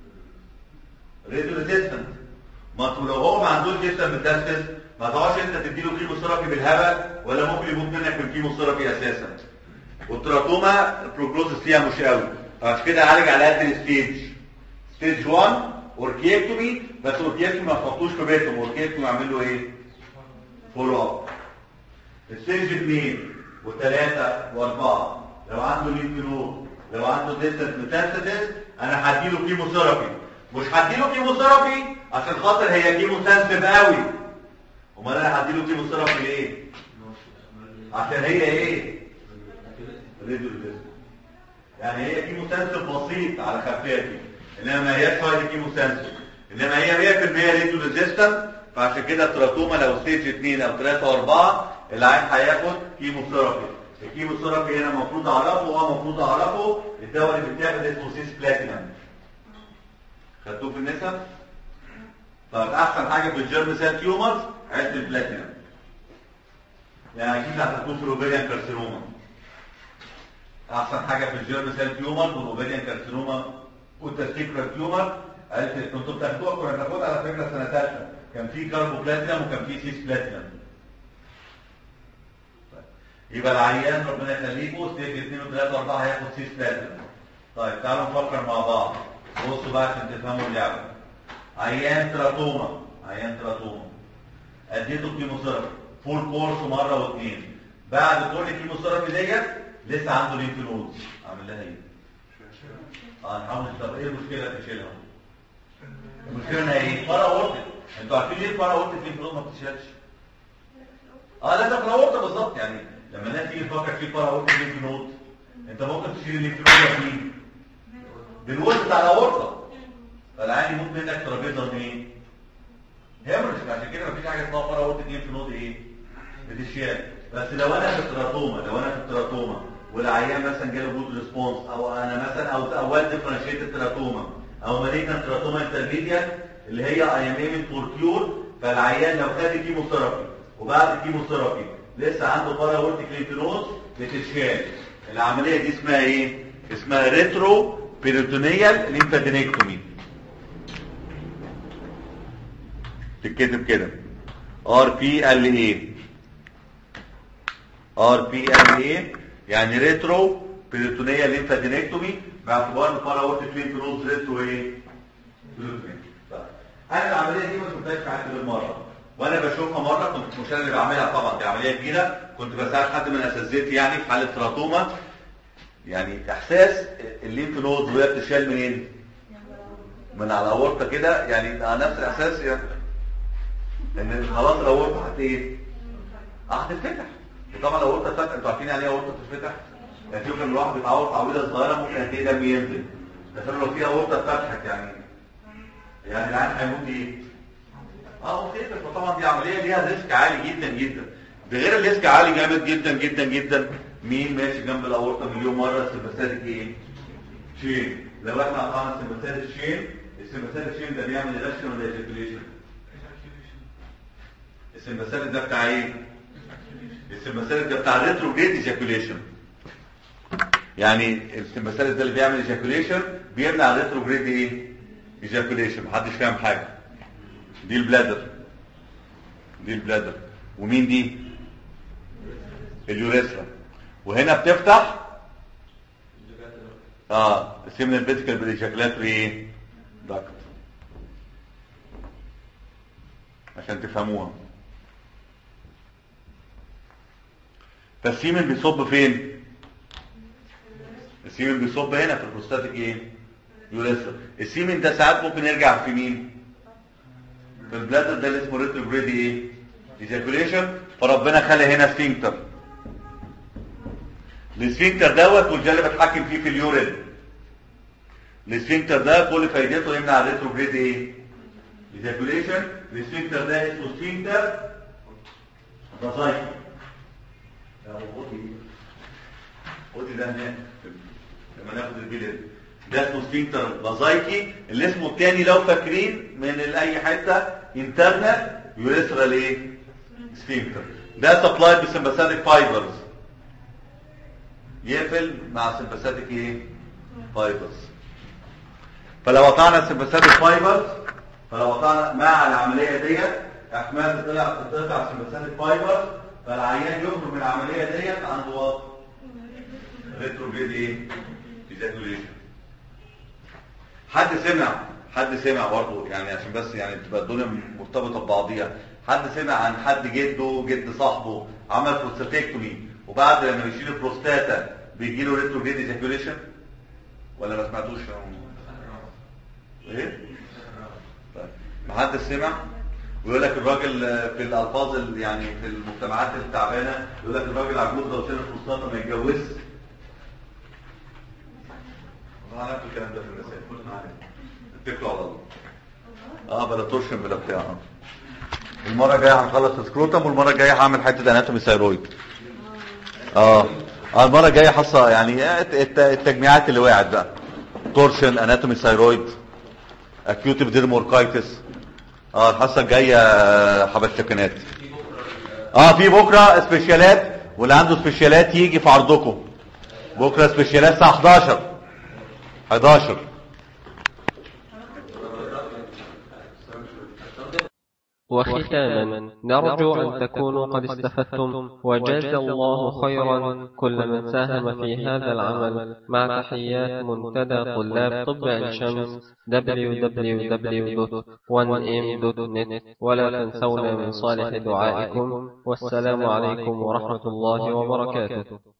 ريدو ريزيستنت ما انتوا لو هو ما عندوش جسم متاسس ما تقعدش انت تدي له كيمو ثيرابي بالهبل ولا ممكن يموت منك من كيمو ثيرابي اساسا والتراتوما البروجنوزس فيها مش قوي فعشان كده عالج على قد الستيج ستيج 1 اوركيكتومي بس اوركيكتومي ما تحطوش في بيتهم اوركيكتومي اعمل له ايه فولو اب الستيج 2 و3 و4 لو عنده ليمف نود لو عنده ديستنت ميتاستاسيس انا هديله كيمو ثيرابي مش هديله كيمو ثيرابي عشان خاطر هي كيمو سنسيف قوي امال انا هديله كيمو ثيرابي ليه عشان هي ايه ريدو ريزيستنت يعني هي كيمو سنسيف بسيط على خفافي انما ما هياش فايده كيمو سنسيف انما هي 100% ريدو ريزيستنت فعشان كده التراتوما لو ستيج 2 او 3 او 4 العين هياخد كيمو ثيرابي الكيمو ثيرابي هنا المفروض اعرفه وهو المفروض اعرفه الدواء اللي بيتاخد اسمه سيس بلاتينم خدتوه في النسب طب احسن حاجه في الجيرم سيل تيومرز عده البلاتينم يعني اكيد هتكون في الاوبيريان كارسينوما احسن حاجه في الجيرم سيل تيومر والاوبيريان كارسينوما والتستيكولار تيومر قالت كنتوا بتاخدوها كنا بناخدها على فكره سنه ثالثه كان في كاربو بلاتينم وكان في سيس بلاتينم يبقى العيان ربنا يخليكم ستيج 2 و3 و4 هياخد سيس بلاتينم طيب تعالوا نفكر مع بعض بصوا بقى عشان تفهموا اللعبه عيان تراتوما عيان تراتوما اديته كيموثيرابي فول كورس مره واثنين بعد كل الكيموثيرابي ديت لسه عنده ليمف نودز اعمل لها ايه؟ اه نحاول طب ايه المشكله تشيلها؟ المشكله انها ايه؟ فرا اورتك انتوا عارفين ليه الفرا اورتك ليمف نود ما بتتشالش؟ اه لا ده فرا اورتك بالظبط يعني لما الناس تيجي تفكر في فرا اورتك ليمف نود انت ممكن تشيل الليمف نود فين؟ بالوسط بتاع الاورطه فالعادي يموت منك ترابيزه منين؟ هيمرج عشان كده مفيش حاجه اسمها فرا اورتك ليمف نود ايه؟ بتشيل بس لو انا في التراتوما لو انا في التراتوما والعيان مثلا جاله جود ريسبونس او انا مثلا او او ويل ديفرنشيتد تراتوما او مالجنت تراتوما انترميديت اللي هي اي ام ايمنت فور كيور فالعيان لو خد كيموثيرابي وبعد الكيموثيرابي لسه عنده بارا اورتيك ليمفنود بتتشال العمليه دي اسمها ايه اسمها ريترو بيريتونيال ليمفادينكتومي تتكتب كده ار بي ال اي ار بي ال اي يعني ريترو بيريتونيال ليمفادينكتومي باعتبار ان بارا اورتيك ليمفنود ريترو ايه بيريتونيال طيب. انا العمليه دي ما شفتهاش في حياتي غير مره وانا بشوفها مره كنت مش انا اللي بعملها طبعا دي عمليه كبيره كنت بساعد حد من اساتذتي يعني في حاله تراطوما يعني احساس الليمف نودز وهي بتشال منين من على الاورطه كده يعني على نفس الاحساس يعني ان خلاص الاورطه هت ايه اه هتتفتح وطبعا لو قلت فتح انتوا عارفين يعني ايه قلت تتفتح يعني في ممكن الواحد بيتعور تعويضه صغيره ممكن قد ايه دم ينزل تخيلوا لو فيها قلت فتحت يعني يعني العين هيموت ايه اه اوكي فطبعا دي عمليه ليها ريسك عالي جدا جدا ده غير الريسك عالي جامد جدا جدا جدا مين ماشي جنب الاورطه مليون مره السمباثيك ايه شين لو احنا قطعنا السمباثيك شين السمباثيك شين ده بيعمل ايركشن ولا ايجاكوليشن السمباثيك ده بتاع ايه السمباثيك ده بتاع الريتروجريد ايجاكوليشن يعني السمباثيك ده اللي بيعمل ايجاكوليشن بيمنع الريتروجريد ايه ايجاكوليشن محدش فاهم حاجه دي البلادر دي البلادر ومين دي اليوريثرا وهنا بتفتح اه السيمنال فيزيكال بالايجاكولاتوري ايه داكت عشان تفهموها فالسيمن بيصب فين السيمن بيصب هنا في البروستاتيك ايه يوريثرا السيمن ده ساعات ممكن يرجع في مين في البلادر ده اللي اسمه ريتروجريد ايه ايجاكوليشن فربنا خلى هنا سفنكتر السفنكتر دوت والجل بتحكم فيه في اليورين السفنكتر ده كل فايدته يمنع الريتروجريد ايه ايجاكوليشن السفنكتر ده اسمه سفنكتر بازايكي يا ابو خدي خدي ده هناك لما ناخد البلد ده اسمه سفنكتر بازايكي اللي اسمه الثاني لو فاكرين من اي حته انترنال يوريثرال ايه سفنكتر ده سبلايد بسمباثيك فايبرز يقفل مع سمباثيك ايه فايبرز فلو قطعنا السمباثيك فايبرز فلو قطعنا مع العمليه ديت احتمال تطلع تقطع السمباثيك فايبرز فالعيان يخرج من العمليه ديت عنده وات ريتروجريد ايه ايجاكوليشن حد سمع حد سمع برضه يعني عشان بس يعني تبقى الدنيا مرتبطه ببعضيها حد سمع عن حد جده جد صاحبه عمل بروستاتيكتومي وبعد لما يشيل البروستاتا بيجي له ريتروجريد ايجاكوليشن ولا ما سمعتوش ايه طيب ما حد سمع ويقول لك الراجل في الالفاظ ال- يعني في المجتمعات التعبانه يقول لك الراجل عجوز لو شال البروستاتا ما يتجوزش والله انا الكلام ده في الرسائل اتكلوا على الله اه بلا ترشم بلا بتاع آه. المره الجايه هنخلص سكروتم والمره الجايه هعمل حته اناتومي ثايرويد اه اه المره الجايه حصه يعني الت- الت- التجميعات اللي وقعت بقى تورشن اناتومي ثايرويد اكيوت ديرموركايتس اه الحصه الجايه حبشتكنات اه في بكره سبيشالات واللي عنده سبيشالات يجي في عرضكم بكره سبيشالات الساعه 11 11 وختاما نرجو أن تكونوا قد استفدتم وجاز الله خيرا كل من ساهم في هذا العمل مع تحيات منتدى طلاب طب عين شمس www.1m.net ولا تنسونا من صالح دعائكم والسلام عليكم ورحمة الله وبركاته